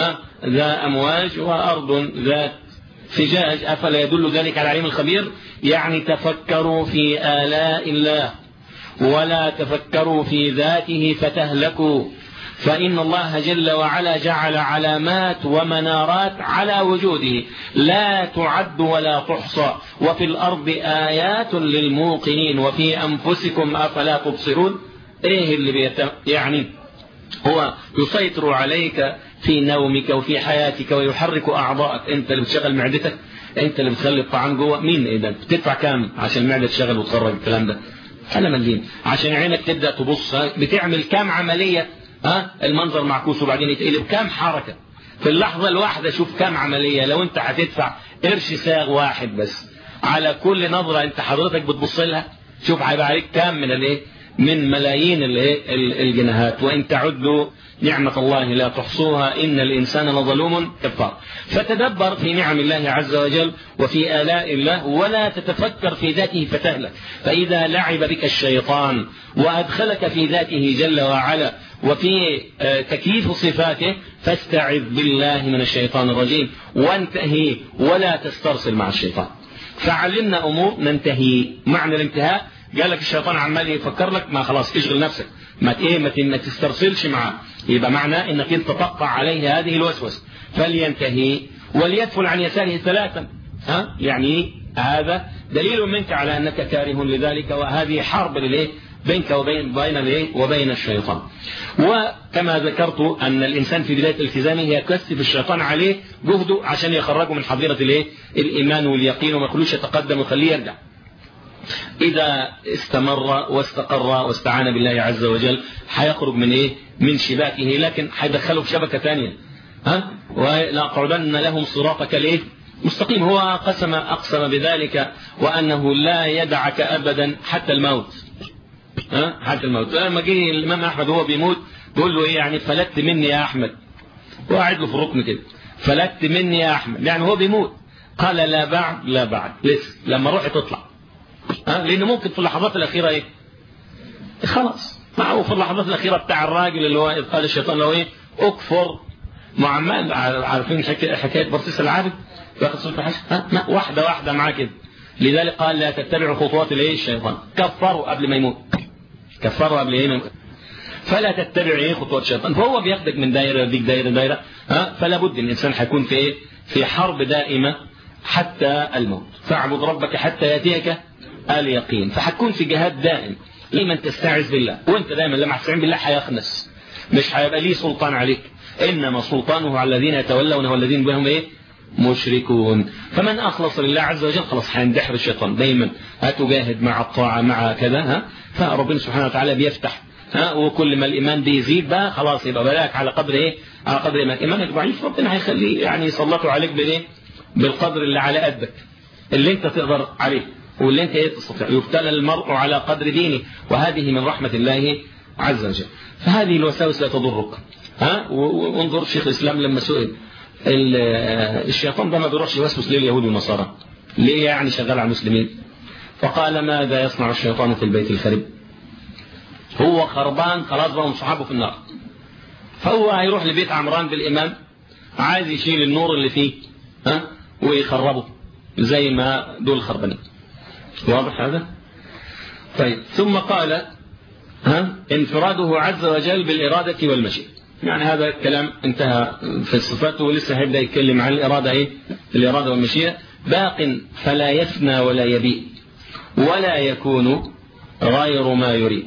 ذا أمواج وأرض ذات فجاج أفلا يدل ذلك على العليم الخبير يعني تفكروا في آلاء الله ولا تفكروا في ذاته فتهلكوا فإن الله جل وعلا جعل علامات ومنارات على وجوده لا تعد ولا تحصى وفي الأرض آيات للموقنين وفي أنفسكم أفلا تبصرون إيه اللي بيت يعني هو يسيطر عليك في نومك وفي حياتك ويحرك أعضائك أنت اللي بتشغل معدتك أنت اللي بتخلي الطعام جوه مين إذا بتدفع كام عشان المعدة تشغل وتخرج الكلام ده أنا مليم عشان عينك تبدأ تبص بتعمل كام عملية ها المنظر معكوس وبعدين يتقلب كام حركة في اللحظة الواحدة شوف كام عملية لو انت هتدفع قرش ساغ واحد بس على كل نظرة انت حضرتك بتبص لها شوف هيبقى عليك كام من الايه من ملايين الايه الجنيهات وان تعدوا نعمة الله لا تحصوها إن الإنسان لظلوم كفار فتدبر في نعم الله عز وجل وفي آلاء الله ولا تتفكر في ذاته فتهلك فإذا لعب بك الشيطان وأدخلك في ذاته جل وعلا وفي تكييف صفاته فاستعذ بالله من الشيطان الرجيم وانتهي ولا تسترسل مع الشيطان فعلمنا أمور ننتهي معنى الانتهاء قال لك الشيطان عمال يفكر لك ما خلاص اشغل نفسك ما ايه ما تسترسلش معاه يبقى معنى انك انت تقطع عليه هذه الوسوسه فلينتهي وليدفل عن يساره ثلاثا ها يعني هذا دليل منك على انك كاره لذلك وهذه حرب للايه بينك وبين بين الايه وبين الشيطان وكما ذكرت ان الانسان في بدايه التزامه يكثف الشيطان عليه جهده عشان يخرجه من حظيره الايه الايمان واليقين وما يخلوش يتقدم ويخليه يرجع إذا استمر واستقر واستعان بالله عز وجل هيخرج من إيه؟ من شباكه لكن هيدخله في شبكة ثانية ها؟ ولأقعدن لهم صراطك الإيه؟ مستقيم هو قسم أقسم بذلك وأنه لا يدعك أبدا حتى الموت ها؟ حتى الموت لما جه الإمام أحمد وهو بيموت بيقول له إيه يعني فلت مني يا أحمد وقاعد له في الركن كده فلت مني يا أحمد يعني هو بيموت قال لا بعد لا بعد لسه لما روحي تطلع ها لان ممكن في اللحظات الاخيره ايه خلاص معه في اللحظات الاخيره بتاع الراجل اللي هو قال الشيطان له ايه اكفر معمال عارفين حكايه برسيس العابد واخد صوت ها واحده واحده معاه كده لذلك قال لا تتبعوا خطوات الايه الشيطان كفروا قبل ما يموت كفروا قبل ايه فلا تتبع ايه خطوات الشيطان فهو بياخدك من دايره يديك دايره دايره ها فلا بد ان الانسان هيكون في ايه في حرب دائمه حتى الموت فاعبد ربك حتى ياتيك اليقين فهتكون في جهاد دائم لمن تستعذ بالله وانت دائما لما تستعين بالله هيخنس مش هيبقى ليه سلطان عليك انما سلطانه على الذين يتولونه والذين بهم ايه مشركون فمن اخلص لله عز وجل خلاص هيندحر الشيطان دايما هتجاهد مع الطاعه مع كذا ها فربنا سبحانه وتعالى بيفتح ها وكل ما الايمان بيزيد بقى خلاص يبقى بلاك على قدر ايه على قدر ما ايمانك ضعيف ربنا هيخليه يعني يسلطوا عليك بالايه بالقدر اللي على قدك اللي انت تقدر عليه واللي انت تستطيع يبتلى المرء على قدر دينه وهذه من رحمة الله عز وجل فهذه الوساوس لا تضرك ها وانظر شيخ الإسلام لما سئل الشيطان ده ما بيروحش يوسوس لليهود والنصارى ليه يعني شغال على المسلمين فقال ماذا يصنع الشيطان في البيت الخرب هو خربان خلاص بقى صحابه في النار فهو هيروح لبيت عمران بالإمام عايز يشيل النور اللي فيه ها ويخربه زي ما دول خربانين واضح هذا طيب ثم قال ها انفراده عز وجل بالإرادة والمشيئة يعني هذا الكلام انتهى في الصفات ولسه هيبدأ يتكلم عن الإرادة ايه الإرادة والمشيئة باق فلا يفنى ولا يبيء ولا يكون غير ما يريد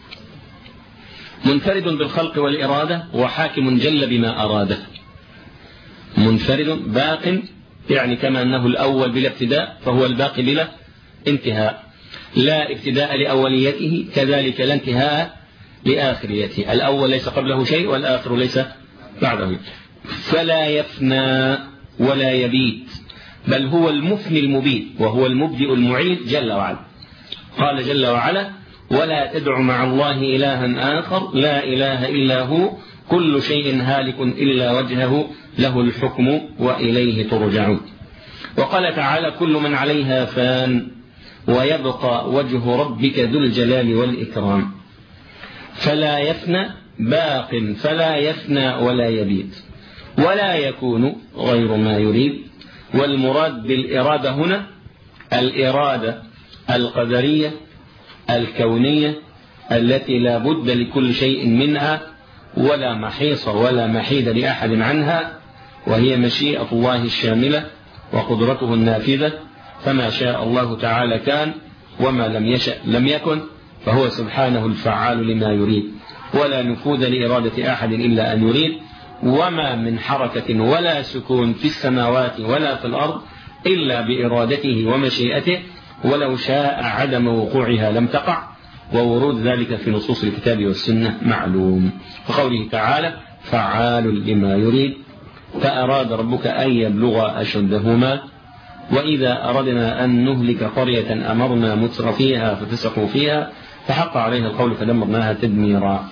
منفرد بالخلق والإرادة وحاكم جل بما أراده منفرد باق يعني كما أنه الأول بلا ابتداء فهو الباقي بلا انتهاء لا ابتداء لأوليته كذلك لا انتهاء لآخريته الأول ليس قبله شيء والآخر ليس بعده فلا يفنى ولا يبيت بل هو المفني المبيد وهو المبدئ المعيد جل وعلا قال جل وعلا ولا تدع مع الله إلها آخر لا إله إلا هو كل شيء هالك إلا وجهه له الحكم وإليه ترجعون وقال تعالى كل من عليها فان ويبقى وجه ربك ذو الجلال والإكرام فلا يفنى باق فلا يفنى ولا يبيد ولا يكون غير ما يريد والمراد بالإرادة هنا الإرادة القدرية الكونية التي لا بد لكل شيء منها ولا محيص ولا محيد لأحد عنها وهي مشيئة الله الشاملة وقدرته النافذة فما شاء الله تعالى كان وما لم يشأ لم يكن فهو سبحانه الفعال لما يريد ولا نفوذ لإرادة أحد إلا أن يريد وما من حركة ولا سكون في السماوات ولا في الأرض إلا بإرادته ومشيئته ولو شاء عدم وقوعها لم تقع وورود ذلك في نصوص الكتاب والسنة معلوم وقوله تعالى فعال لما يريد فأراد ربك أن يبلغ أشدهما وإذا أردنا أن نهلك قرية أمرنا متر فيها ففسقوا فيها فحق عليها القول فدمرناها تدميرا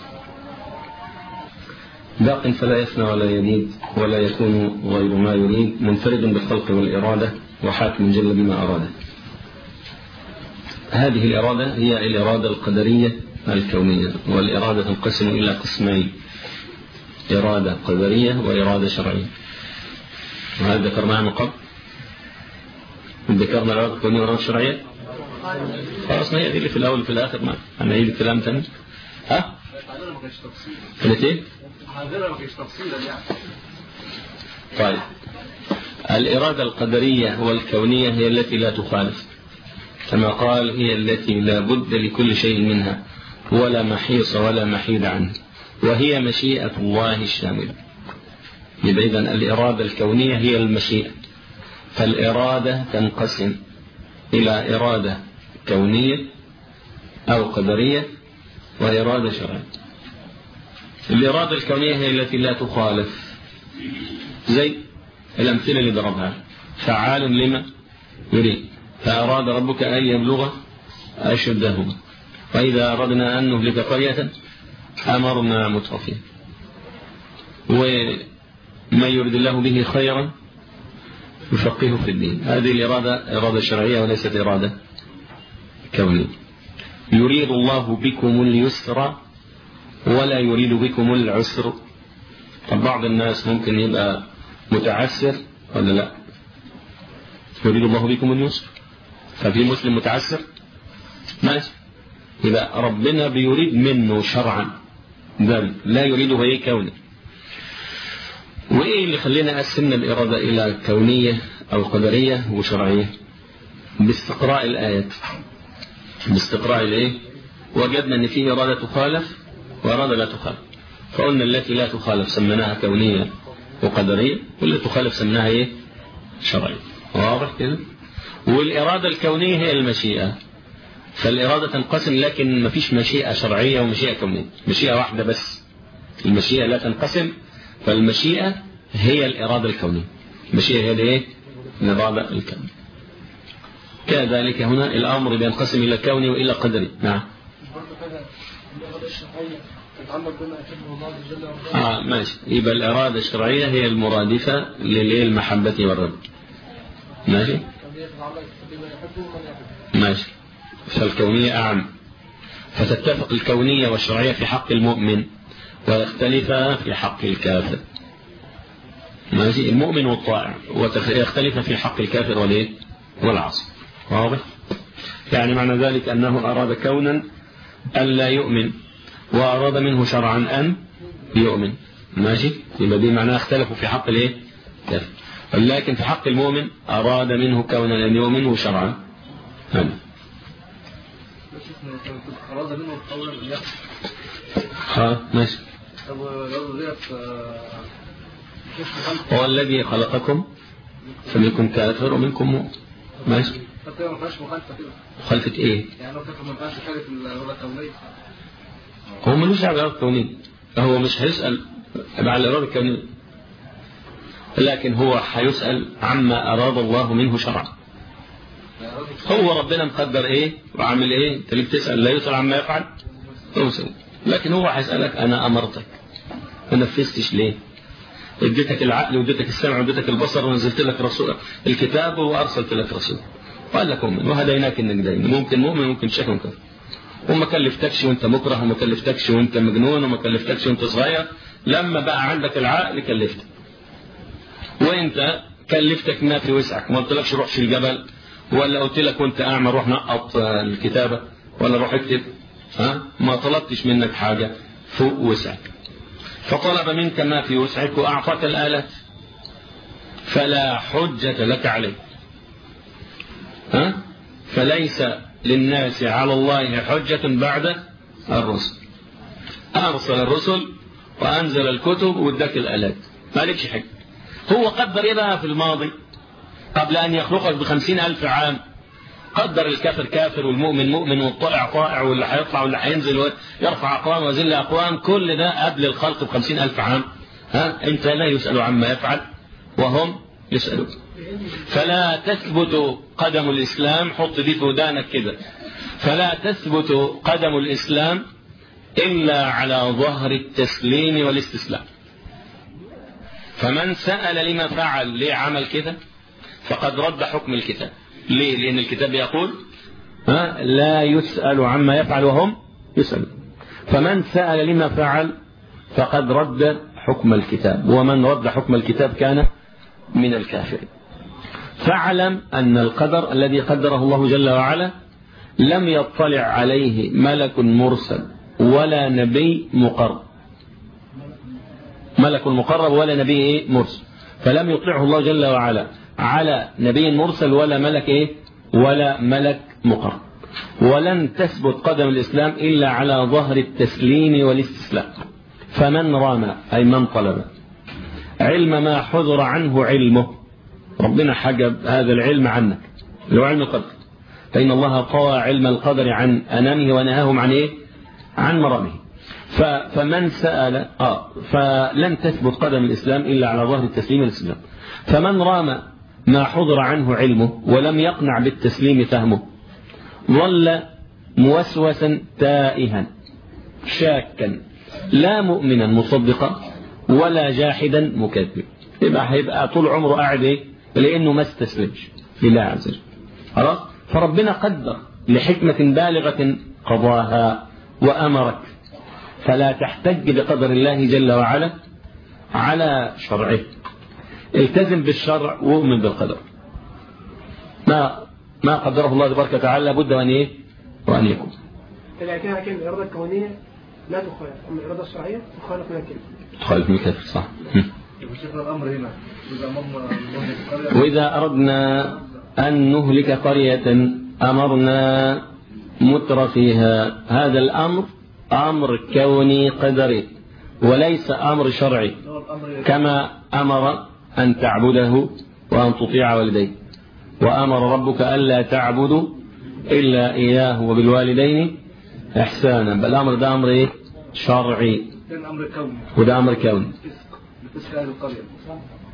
باق فلا يفنى ولا يبيد ولا يكون غير ما يريد منفرد بالخلق والإرادة وحاكم جل بما أراده هذه الإرادة هي الإرادة القدرية الكونية والإرادة تنقسم إلى قسمين إرادة قدرية وإرادة شرعية وهذا ذكرناها من قبل ذكرنا الإرادة الكونية والإرادة الشرعية خلاص ما هي دي اللي في الأول وفي الآخر ما أنا هي الكلام تاني ها؟ قلت إيه؟ طيب الإرادة القدرية والكونية هي التي لا تخالف كما قال هي التي لا بد لكل شيء منها ولا محيص ولا محيد عنه وهي مشيئة الله الشاملة يبقى إذن الإرادة الكونية هي المشيئة فالإرادة تنقسم إلى إرادة كونية أو قدرية وإرادة شرعية الإرادة الكونية هي التي لا تخالف زي الأمثلة اللي ضربها فعال لما يريد فأراد ربك أن يبلغ أشده وإذا أردنا أن نهلك قرية أمرنا مترفين وما يريد الله به خيرا يفقهه في الدين هذه الإرادة إرادة شرعية وليست إرادة كونية يريد الله بكم اليسر ولا يريد بكم العسر طب بعض الناس ممكن يبقى متعسر ولا لا يريد الله بكم اليسر ففي مسلم متعسر ماشي يبقى ربنا بيريد منه شرعا ذلك لا يريده ايه كوني وايه اللي خلينا قسمنا الاراده الى كونيه او قدريه وشرعيه باستقراء الايات باستقراء الايه وجدنا ان في اراده تخالف واراده لا تخالف فقلنا التي لا تخالف سميناها كونيه وقدريه والتي تخالف سميناها ايه شرعيه واضح كده والإرادة الكونية هي المشيئة فالإرادة تنقسم لكن ما فيش مشيئة شرعية ومشيئة كونية مشيئة واحدة بس المشيئة لا تنقسم فالمشيئة هي الإرادة الكونية المشيئة هي الايه الإرادة الكونية كذلك هنا الأمر بينقسم إلى كوني وإلى قدري نعم آه ماشي يبقى الإرادة الشرعية هي المرادفة للمحبة والرضا ماشي ماشي فالكونية أعم فتتفق الكونية والشرعية في حق المؤمن ويختلف في حق الكافر ماشي المؤمن والطائع ويختلف في حق الكافر والايه والعاصي واضح يعني معنى ذلك أنه أراد كونا ألا يؤمن وأراد منه شرعا أن يؤمن ماشي يبقى دي معناها اختلفوا في حق الايه كافر لكن في حق المؤمن أراد منه كونا أن يؤمن وشرعا هذا أراد منه قولا ها ماشي طب لو ديت هو الذي خلقكم فمنكم كافر ومنكم مؤمن ماشي طب كده ما فيهاش مخالفة كده مخالفة ايه يعني لو كده ما ينفعش حاجة في الأولى الكونية هو ملوش دعوه بالإرادة الكونية هو مش هيسأل على الإرادة الكونية لكن هو هيسأل عما أراد الله منه شرعا هو ربنا مقدر ايه وعامل ايه انت ليه بتسأل لا يسأل عما يفعل يسأل لكن هو هيسألك انا امرتك ما نفذتش ليه اديتك العقل واديتك السمع واديتك البصر ونزلت لك رسول الكتاب وارسلت لك رسول وقال لك مؤمن وهديناك النجدين ممكن مؤمن ممكن شك ممكن وما كلفتكش وانت مكره وما كلفتكش وانت مجنون وما كلفتكش وانت صغير لما بقى عندك العقل كلفتك وانت كلفتك ما في وسعك ما قلتلكش روح في الجبل ولا قلت لك وانت اعمى روح نقط الكتابة ولا روح اكتب ها ما طلبتش منك حاجة فوق وسعك فطلب منك ما في وسعك واعطاك الآلات فلا حجة لك عليه ها فليس للناس على الله حجة بعد الرسل أرسل الرسل وأنزل الكتب واداك الآلات ما لكش حاجة هو قدر إيه بقى في الماضي قبل أن يخلقك بخمسين ألف عام قدر الكافر كافر والمؤمن مؤمن والطائع طائع واللي هيطلع واللي هينزل يرفع أقوام ويذل أقوام كل ده قبل الخلق بخمسين ألف عام ها أنت لا يسأل عما يفعل وهم يسألون فلا تثبت قدم الإسلام حط دي في ودانك كده فلا تثبت قدم الإسلام إلا على ظهر التسليم والاستسلام فمن سأل لما فعل ليه عمل كده فقد رد حكم الكتاب ليه لأن الكتاب يقول ها لا يسأل عما يفعل وهم يسأل فمن سأل لما فعل فقد رد حكم الكتاب ومن رد حكم الكتاب كان من الكافرين فاعلم أن القدر الذي قدره الله جل وعلا لم يطلع عليه ملك مرسل ولا نبي مقرب ملك مقرب ولا نبي مرسل فلم يطلعه الله جل وعلا على نبي مرسل ولا ملك ايه ولا ملك مقرب ولن تثبت قدم الإسلام إلا على ظهر التسليم والاستسلام فمن رام أي من طلب علم ما حذر عنه علمه ربنا حجب هذا العلم عنك اللي هو علم القدر فإن الله طوى علم القدر عن أنامه ونهاهم عن إيه عن مرامه فمن سأل آه فلن تثبت قدم الإسلام إلا على ظهر التسليم والإسلام فمن رام ما حضر عنه علمه ولم يقنع بالتسليم فهمه ظل موسوسا تائها شاكا لا مؤمنا مصدقا ولا جاحدا مكذب يبقى هيبقى طول عمره قاعد ايه لانه ما استسلمش لله عز وجل خلاص فربنا قدر لحكمة بالغة قضاها وأمرك فلا تحتج بقدر الله جل وعلا على شرعه التزم بالشرع وؤمن بالقدر ما ما قدره الله تبارك وتعالى لابد وان ايه وان يكون لكن لكن الاراده الكونيه لا تخالف اما الاراده الشرعيه تخالف من الكلمه تخالف من الكفر صح وشيخنا الأمر هنا إذا أمرنا الله القرية وإذا أردنا أن نهلك قرية أمرنا متر فيها هذا الأمر أمر كوني قدري وليس أمر شرعي هو الأمر كما أمر أن تعبده وأن تطيع والديك وأمر ربك ألا تعبدوا إلا إياه وبالوالدين إحسانا بل الأمر ده أمر إيه؟ شرعي كان أمر كوني وده أمر كوني لفسق أهل القرية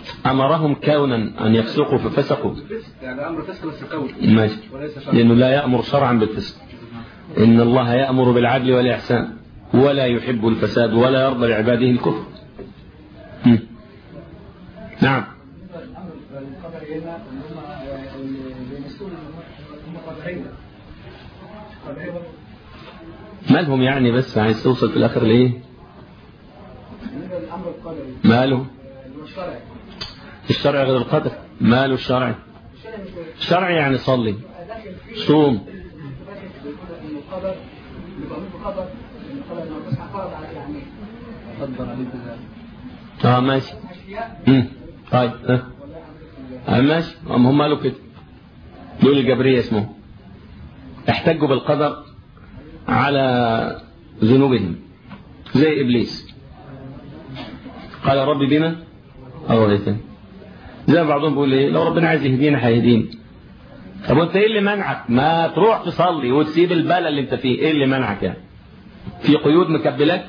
أمرهم كونا أن يفسقوا ففسقوا يعني امر فسق بس قول ماشي وليس شرعا لأنه لا يأمر شرعا بالفسق إن الله يأمر بالعدل والإحسان ولا يحب الفساد ولا يرضى لعباده الكفر هم. نعم القدر هنا ان هم بيمثلوا هم قدرين قدرين مالهم يعني بس عايز توصل في الآخر لإيه بالنسبه للامر القدري ماله اللي هو الشرعي الشرع غير القدر ماله الشرع الشرعي مش الشرع يعني صلي داخل فيه صوم داخل بيقول ان القدر يبقى من القدر ان القدر لما تصحى فرض على يعني قدر عليك ذلك اه ماشي اشياء مم. طيب ها ولا آه ماشي هم هم قالوا كده دول الجبرية اسمهم احتجوا بالقدر على ذنوبهم زي إبليس قال يا رب بما أغويتني زي ما بعضهم بيقول ايه لو ربنا عايز يهدينا هيهدينا طب وانت ايه اللي منعك ما تروح تصلي وتسيب البلا اللي انت فيه ايه اللي منعك يعني في قيود مكبلك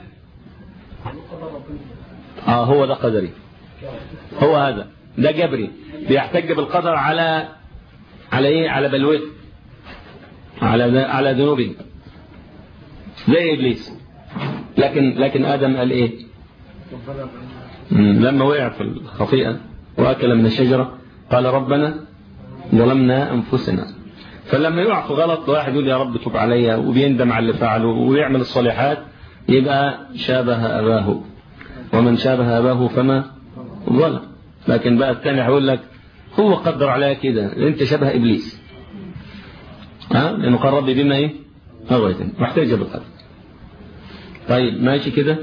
اه هو ده قدري هو هذا ده جبري بيحتج بالقدر على على ايه على بلوته على على ذنوبه زي ابليس لكن لكن ادم قال ايه مم، لما وقع في الخطيئه واكل من الشجره قال ربنا ظلمنا انفسنا فلما يقع في غلط واحد يقول يا رب تب عليا وبيندم على اللي فعله ويعمل الصالحات يبقى شابه اباه ومن شابه اباه فما ظلم لكن بقى الثاني هيقول لك هو قدر عليا كده انت شبه ابليس ها لانه قال ربي بما ايه اغويتني محتاج بالقدر طيب ماشي كده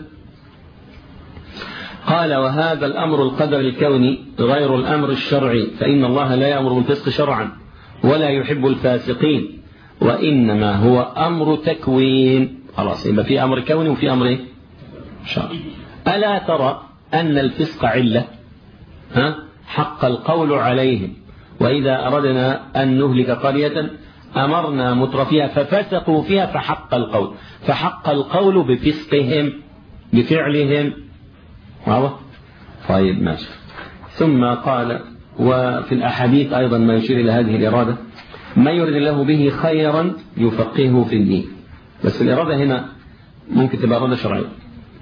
قال وهذا الامر القدر الكوني غير الامر الشرعي فان الله لا يامر بالفسق شرعا ولا يحب الفاسقين وانما هو امر تكوين خلاص يبقى في امر كوني وفي امر ايه شرعي الا ترى ان الفسق عله ها حق القول عليهم وإذا أردنا أن نهلك قرية أمرنا مترفيها ففسقوا فيها فحق القول فحق القول بفسقهم بفعلهم واضح طيب ماشي ثم قال وفي الأحاديث أيضا ما يشير إلى هذه الإرادة ما يرد الله به خيرا يفقهه في الدين بس الإرادة هنا ممكن تبقى إرادة شرعية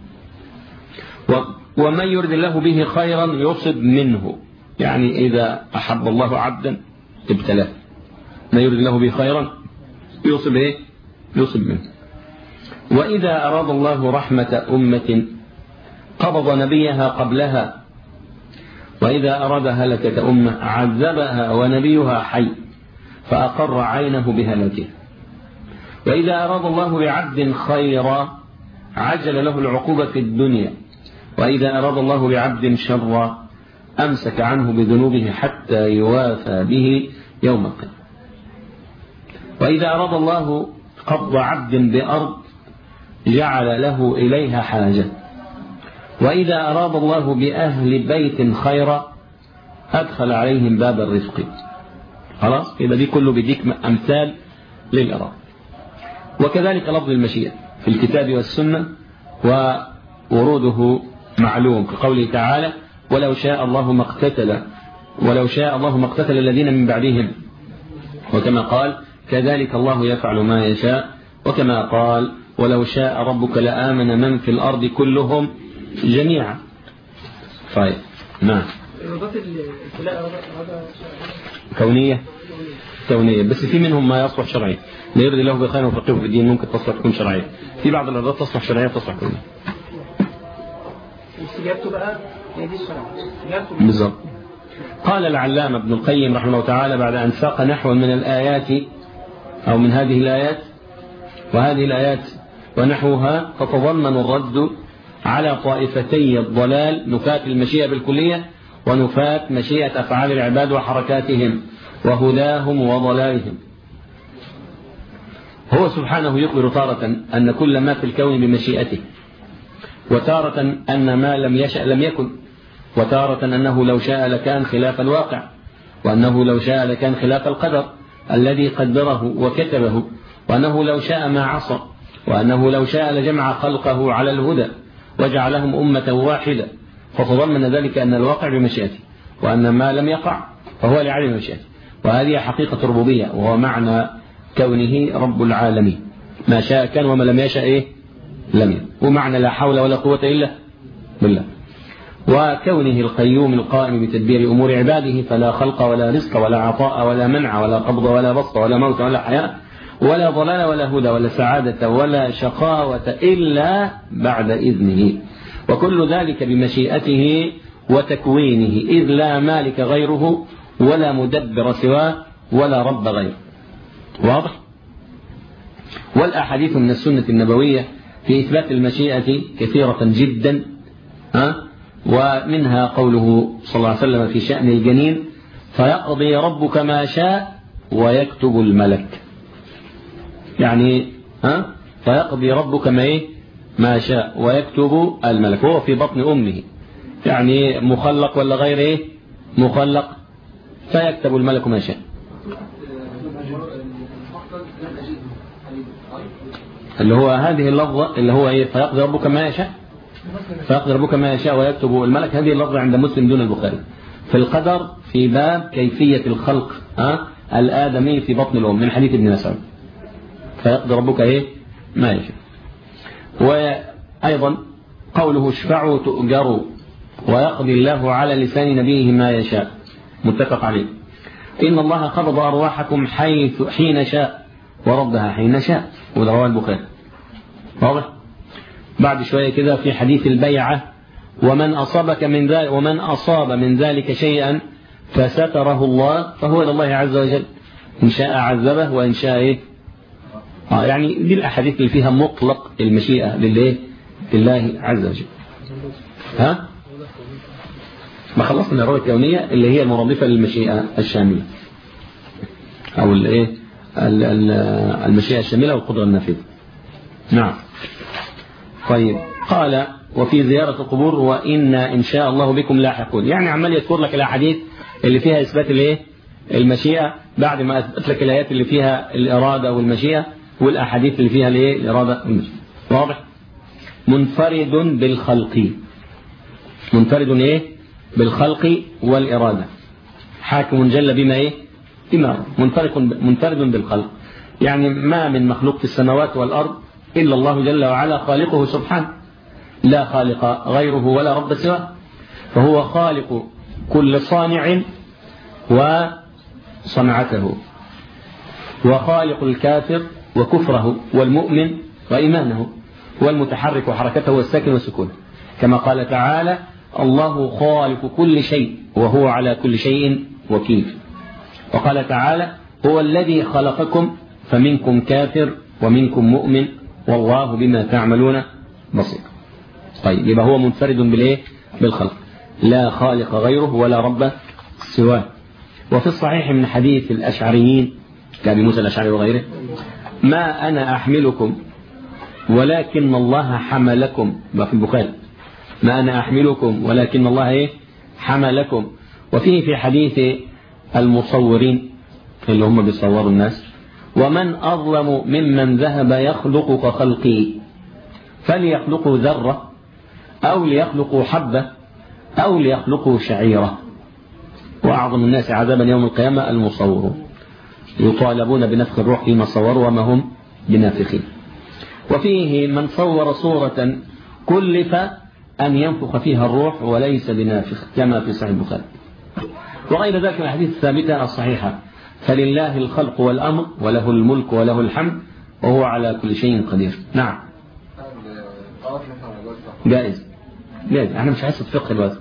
ومن يرد الله به خيرا يصب منه يعني إذا أحب الله عبدا ابتلاه ما يرد الله به خيرا يصب إيه يصب منه وإذا أراد الله رحمة أمة قبض نبيها قبلها وإذا أراد هلكة أمة عذبها ونبيها حي فأقر عينه بهلكه وإذا أراد الله بعبد خيرا عجل له العقوبة في الدنيا وإذا أراد الله بعبد شرا أمسك عنه بذنوبه حتى يوافى به يوم القيامة وإذا أراد الله قبض عبد بأرض جعل له إليها حاجة وإذا أراد الله بأهل بيت خيرا أدخل عليهم باب الرزق خلاص يبقى دي كله بيديك أمثال للإرادة وكذلك لفظ المشيئة في الكتاب والسنة ووروده معلوم كقوله تعالى ولو شاء الله ما اقتتل ولو شاء الله ما اقتتل الذين من بعدهم وكما قال كذلك الله يفعل ما يشاء وكما قال ولو شاء ربك لآمن من في الأرض كلهم جميعا طيب نعم إرادات الابتلاء إرادة كونية كونية بس في منهم ما يصلح شرعي لا يرضي الله بخير وفقهه في الدين ممكن تصلح تكون شرعية في بعض الإرادات تصلح شرعية تصلح كونية استجابته بقى هي دي الشرع استجابته بالضبط قال العلامة ابن القيم رحمه الله تعالى بعد أن ساق نحوا من الآيات أو من هذه الآيات وهذه الآيات ونحوها تتضمن الرد على طائفتي الضلال نفاة المشيئة بالكلية ونفاة مشيئة أفعال العباد وحركاتهم وهداهم وضلالهم هو سبحانه يخبر تارة أن كل ما في الكون بمشيئته وتارة أن ما لم يشأ لم يكن وتارة أنه لو شاء لكان خلاف الواقع وأنه لو شاء لكان خلاف القدر الذي قدره وكتبه وأنه لو شاء ما عصى وأنه لو شاء لجمع خلقه على الهدى وجعلهم أمة واحدة فتضمن ذلك أن الواقع بمشيئته وأن ما لم يقع فهو لعدم مشيئته وهذه حقيقة الربوبية وهو معنى كونه رب العالمين ما شاء كان وما لم يشاء إيه لم يكن ومعنى لا حول ولا قوة إلا بالله وكونه القيوم القائم بتدبير أمور عباده فلا خلق ولا رزق ولا عطاء ولا منع ولا قبض ولا بسط ولا موت ولا حياة ولا ضلال ولا هدى ولا سعادة ولا شقاوة إلا بعد إذنه وكل ذلك بمشيئته وتكوينه إذ لا مالك غيره ولا مدبر سواه ولا رب غيره واضح والأحاديث من السنة النبوية في إثبات المشيئة كثيرة جدا ها ومنها قوله صلى الله عليه وسلم في شأن الجنين فيقضي ربك ما شاء ويكتب الملك يعني ها فيقضي ربك ما ايه ما شاء ويكتب الملك وهو في بطن أمه يعني مخلق ولا غير ايه مخلق فيكتب الملك ما شاء اللي هو هذه اللفظة اللي هو ايه فيقضي ربك ما يشاء فيقضي ربك ما يشاء ويكتب الملك هذه اللفظة عند مسلم دون البخاري في القدر في باب كيفية الخلق ها الآدمي في بطن الأم من حديث ابن مسعود فيقضي ربك ايه ما يشاء وأيضا قوله اشفعوا تؤجروا ويقضي الله على لسان نبيه ما يشاء متفق عليه إن الله قبض أرواحكم حيث حين شاء وردها حين شاء وده رواه البخاري واضح بعد شوية كده في حديث البيعة ومن أصابك من ذلك ومن أصاب من ذلك شيئا فستره الله فهو إلى الله عز وجل إن شاء عذبه وإن شاء إيه آه يعني دي الأحاديث اللي فيها مطلق المشيئة لله لله عز وجل ها ما خلصنا الرؤية الكونية اللي هي المرادفة للمشيئة الشاملة أو الايه المشيئة الشاملة والقدرة النافذة نعم طيب قال وفي زيارة القبور وإنا إن شاء الله بكم لاحقون يعني عمال يذكر لك الأحاديث اللي فيها إثبات الايه المشيئة بعد ما أثبت لك الآيات اللي فيها الإرادة والمشيئة والأحاديث اللي فيها الايه الإرادة والمشيئة واضح منفرد بالخلق منفرد ايه بالخلق والإرادة حاكم جل بما ايه بما منفرد منفرد بالخلق يعني ما من مخلوق في السماوات والأرض إلا الله جل وعلا خالقه سبحانه لا خالق غيره ولا رب سواه فهو خالق كل صانع وصنعته وخالق الكافر وكفره والمؤمن وإيمانه والمتحرك وحركته والساكن وسكونه كما قال تعالى الله خالق كل شيء وهو على كل شيء وكيل وقال تعالى هو الذي خلقكم فمنكم كافر ومنكم مؤمن والله بما تعملون بصير طيب يبقى هو منفرد بالايه بالخلق لا خالق غيره ولا رب سواه وفي الصحيح من حديث الأشعريين كأبي موسى الأشعري وغيره ما أنا أحملكم ولكن الله حملكم في البخاري ما أنا أحملكم ولكن الله إيه حملكم وفيه في حديث المصورين اللي هم بيصوروا الناس ومن أظلم ممن ذهب يخلق كخلقي فليخلقوا ذرة أو ليخلقوا حبة أو ليخلقوا شعيرة وأعظم الناس عذابا يوم القيامة المصورون يطالبون بنفخ الروح فيما صوروا وما هم بنافخين وفيه من صور صورة كلف أن ينفخ فيها الروح وليس بنافخ كما في صحيح البخاري وغير ذلك من الحديث الثابتة الصحيحة فلله الخلق والأمر وله الملك وله الحمد وهو على كل شيء قدير نعم جائز جائز احنا مش حاسة فقه الوزن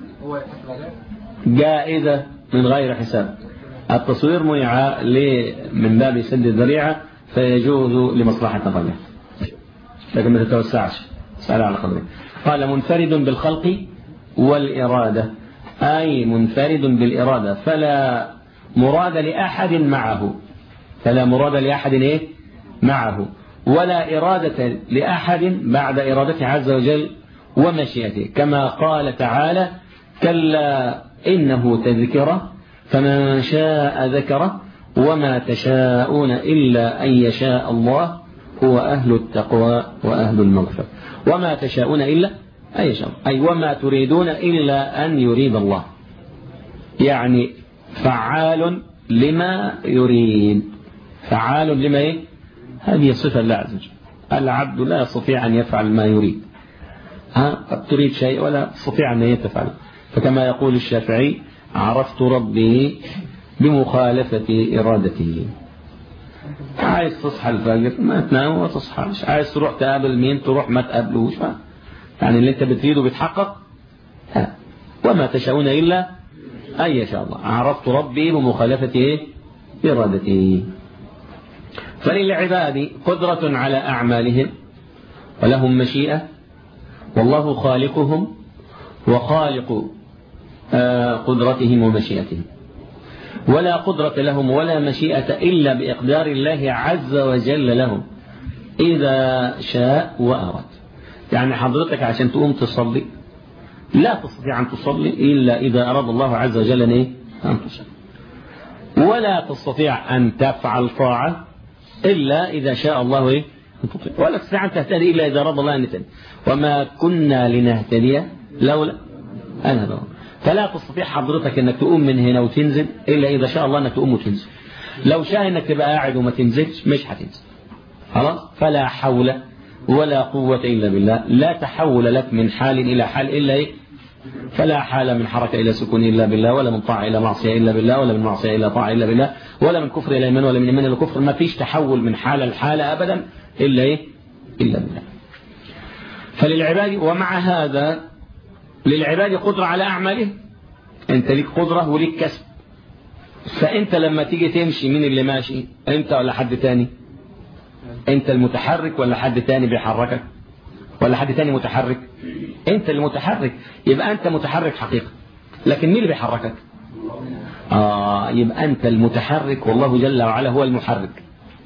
جائزة من غير حساب التصوير منع من باب سد الذريعة فيجوز لمصلحة غيره لكن ما تتوسعش سأل على قدره قال منفرد بالخلق والإرادة أي منفرد بالإرادة فلا مراد لأحد معه فلا مراد لأحد إيه؟ معه ولا إرادة لأحد بعد إرادته عز وجل ومشيئته كما قال تعالى كلا إنه تذكرة فمن شاء ذكره وما تشاءون إلا أن يشاء الله هو أهل التقوى وأهل المغفرة وما تشاءون إلا أن يشاء أي وما تريدون إلا أن يريد الله يعني فعال لما يريد فعال لما ايه هذه صفة الله عز وجل العبد لا يستطيع أن يفعل ما يريد ها قد تريد شيء ولا تستطيع أن يتفعل فكما يقول الشافعي عرفت ربي بمخالفة إرادته عايز تصحى الفجر ما تنام وما تصحاش عايز تروح تقابل مين تروح ما تقابلوش يعني اللي انت بتريده بيتحقق لا وما تشاءون إلا أن يشاء الله عرفت ربي بمخالفة إيه؟ إرادته فللعباد قدرة على أعمالهم ولهم مشيئة والله خالقهم وخالق قدرتهم ومشيئتهم ولا قدرة لهم ولا مشيئة إلا بإقدار الله عز وجل لهم إذا شاء وأراد يعني حضرتك عشان تقوم تصلي لا تستطيع أن تصلي إلا إذا أراد الله عز وجل أن, إيه؟ أن تصلي ولا تستطيع أن تفعل طاعة إلا إذا شاء الله إيه؟ أن تطيع ولا تستطيع أن تهتدي إلا إذا أراد الله أن تهتدي وما كنا لنهتدي لولا أن هدى فلا تستطيع حضرتك أنك تقوم من هنا وتنزل إلا إذا شاء الله أنك تقوم وتنزل لو شاء أنك تبقى قاعد وما تنزلش مش هتنزل خلاص فلا حول ولا قوة إلا بالله لا تحول لك من حال إلى حال إلا إيه فلا حال من حركة إلى سكون إلا بالله ولا من طاعة إلى معصية إلا بالله ولا من معصية إلى طاعة إلا بالله ولا من كفر إلى إيمان ولا من إيمان إلى كفر ما فيش تحول من حالة لحالة أبدا إلا إيه إلا بالله فللعباد ومع هذا للعباد قدرة على أعمالهم أنت ليك قدرة وليك كسب فأنت لما تيجي تمشي مين اللي ماشي أنت ولا حد تاني أنت المتحرك ولا حد تاني بيحركك ولا حد تاني متحرك أنت المتحرك يبقى أنت متحرك حقيقة لكن مين اللي بيحركك آه يبقى أنت المتحرك والله جل وعلا هو المحرك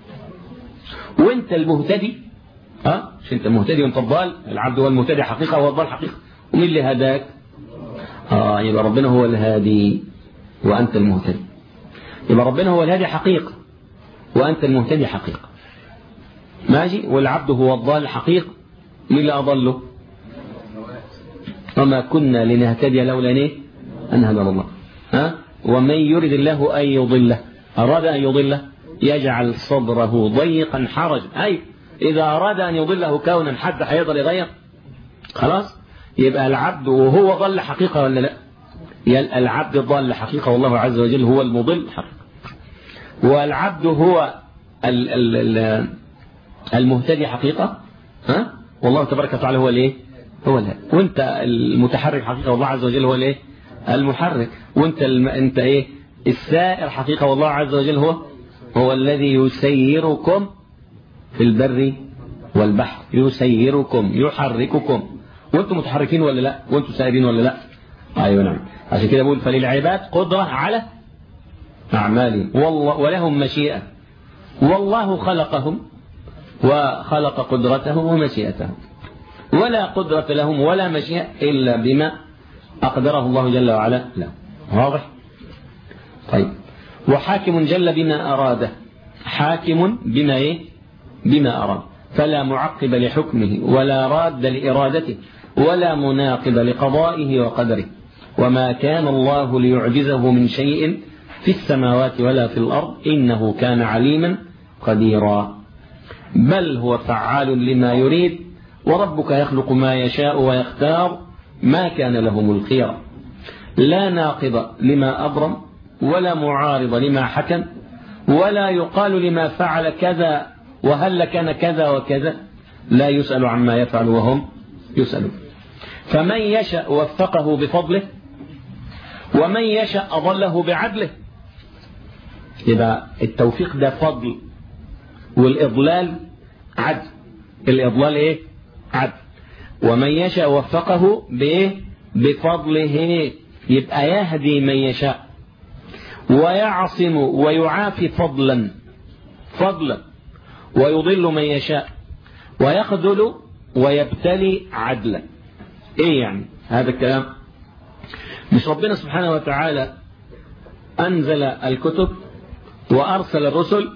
وأنت المهتدي ها مش أنت المهتدي وأنت الضال العبد هو المهتدي حقيقة وهو الضال حقيقة ومين اللي هداك آه يبقى ربنا هو الهادي وأنت المهتدي يبقى ربنا هو الهادي حقيقة وأنت المهتدي حقيقة ماشي والعبد هو الضال حقيقة مين اللي أضله وما كنا لنهتدي لولا ايه أن هدى الله ها ومن يرد الله أن يضله أراد أن يضله يجعل صدره ضيقا حرجا أي إذا أراد أن يضله كونا حد هيقدر يغير خلاص يبقى العبد وهو ضل حقيقة ولا لا العبد ضل حقيقة والله عز وجل هو المضل حقيقة والعبد هو ال ال ال المهتدي حقيقة ها والله تبارك وتعالى هو الايه هو الهادي وانت المتحرك حقيقة والله عز وجل هو الايه المحرك وانت الم... انت ايه السائر حقيقة والله عز وجل هو هو الذي يسيركم في البر والبحر يسيركم يحرككم وانتم متحركين ولا لا وانتم سائرين ولا لا ايوه نعم عشان كده بقول فللعباد قدرة على أعمالهم والله ولهم مشيئة والله خلقهم وخلق قدرتهم ومشيئتهم ولا قدرة لهم ولا مشيئة إلا بما أقدره الله جل وعلا لا واضح طيب وحاكم جل بما أراده حاكم بما إيه بما أراد فلا معقب لحكمه ولا راد لإرادته ولا مناقض لقضائه وقدره وما كان الله ليعجزه من شيء في السماوات ولا في الأرض إنه كان عليما قديرا بل هو فعال لما يريد وربك يخلق ما يشاء ويختار ما كان لهم الخيار لا ناقض لما أبرم ولا معارض لما حكم ولا يقال لما فعل كذا وهل كان كذا وكذا لا يسأل عما يفعل وهم يسألون فمن يشاء وفقه بفضله ومن يشاء أضله بعدله يبقى التوفيق ده فضل والإضلال عدل الإضلال إيه عدل ومن يشاء وفقه بإيه بفضله يبقى يهدي من يشاء ويعصم ويعافي فضلا فضلا ويضل من يشاء ويخذل ويبتلي عدلا ايه يعني هذا الكلام مش ربنا سبحانه وتعالى انزل الكتب وارسل الرسل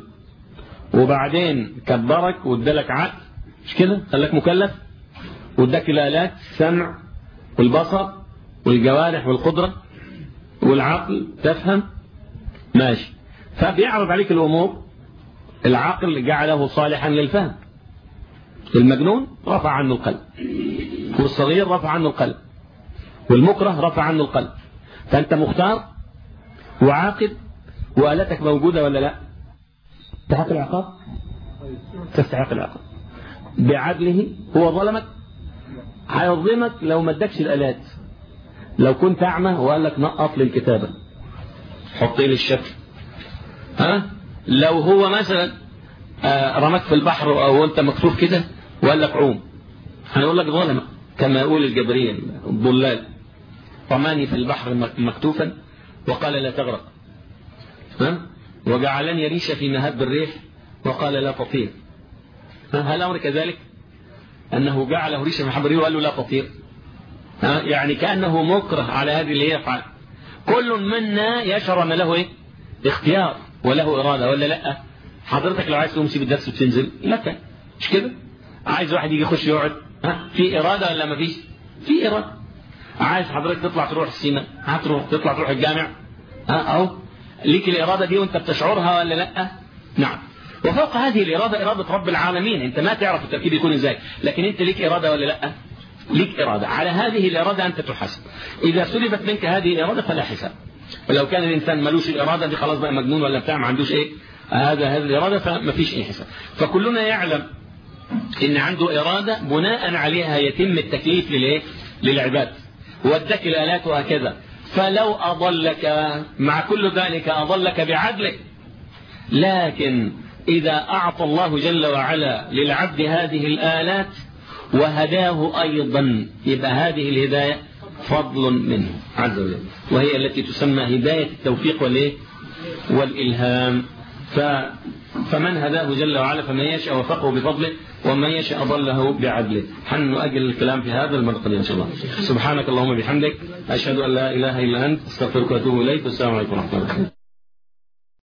وبعدين كبرك وادالك عقل مش كده خلاك مكلف واداك الالات السمع والبصر والجوارح والقدره والعقل تفهم ماشي فبيعرض عليك الأمور العقل جعله صالحا للفهم المجنون رفع عنه القلب والصغير رفع عنه القلب والمكره رفع عنه القلب فأنت مختار وعاقل وآلتك موجودة ولا لا تستحق العقاب تستحق العقاب بعدله هو ظلمك هيظلمك لو ما ادكش الآلات لو كنت أعمى وقال لك نقط لي الكتابة حط لي الشكل ها لو هو مثلا رمك في البحر أو أنت مكتوب كده وقال لك عوم هنقول لك ظلمك كما يقول الجبريين الضلال رماني في البحر مكتوفا وقال لا تغرق ها وجعلني ريشة في مهب الريح وقال لا تطير هل أمر كذلك أنه جعله ريشة في مهب الريح وقال له لا تطير ها يعني كأنه مكره على هذه اللي هي يفعل كل منا يشعر أن له إيه؟ اختيار وله إرادة ولا لا حضرتك لو عايز تمشي بالدرس وتنزل لك مش كده عايز واحد يجي يخش يقعد ها في إرادة ولا ما فيش في إرادة عايز حضرتك تطلع تروح السينما هتروح تطلع تروح الجامع ها أهو ليك الإرادة دي وانت بتشعرها ولا لا نعم وفوق هذه الإرادة إرادة رب العالمين انت ما تعرف التركيب يكون ازاي لكن انت ليك إرادة ولا لا ليك إرادة على هذه الإرادة أنت تحاسب إذا سلبت منك هذه الإرادة فلا حساب ولو كان الإنسان ملوش الإرادة دي خلاص بقى مجنون ولا بتاع ما عندوش إيه هذا هذه الإرادة فما فيش أي حساب فكلنا يعلم إن عنده إرادة بناء عليها يتم التكليف للإيه للعباد ودك الآلات وهكذا فلو أضلك مع كل ذلك أضلك بعدله لكن إذا أعطى الله جل وعلا للعبد هذه الآلات وهداه أيضا يبقى هذه الهداية فضل منه عز وجل وهي التي تسمى هداية التوفيق والإيه والإلهام ف فمن هداه جل وعلا فمن يشاء وفقه بفضله ومن يشاء أضله بعدله حن نؤجل الكلام في هذا المرقد إن شاء الله سبحانك اللهم بحمدك أشهد أن لا إله إلا أنت استغفرك وأتوب إليك والسلام عليكم ورحمة الله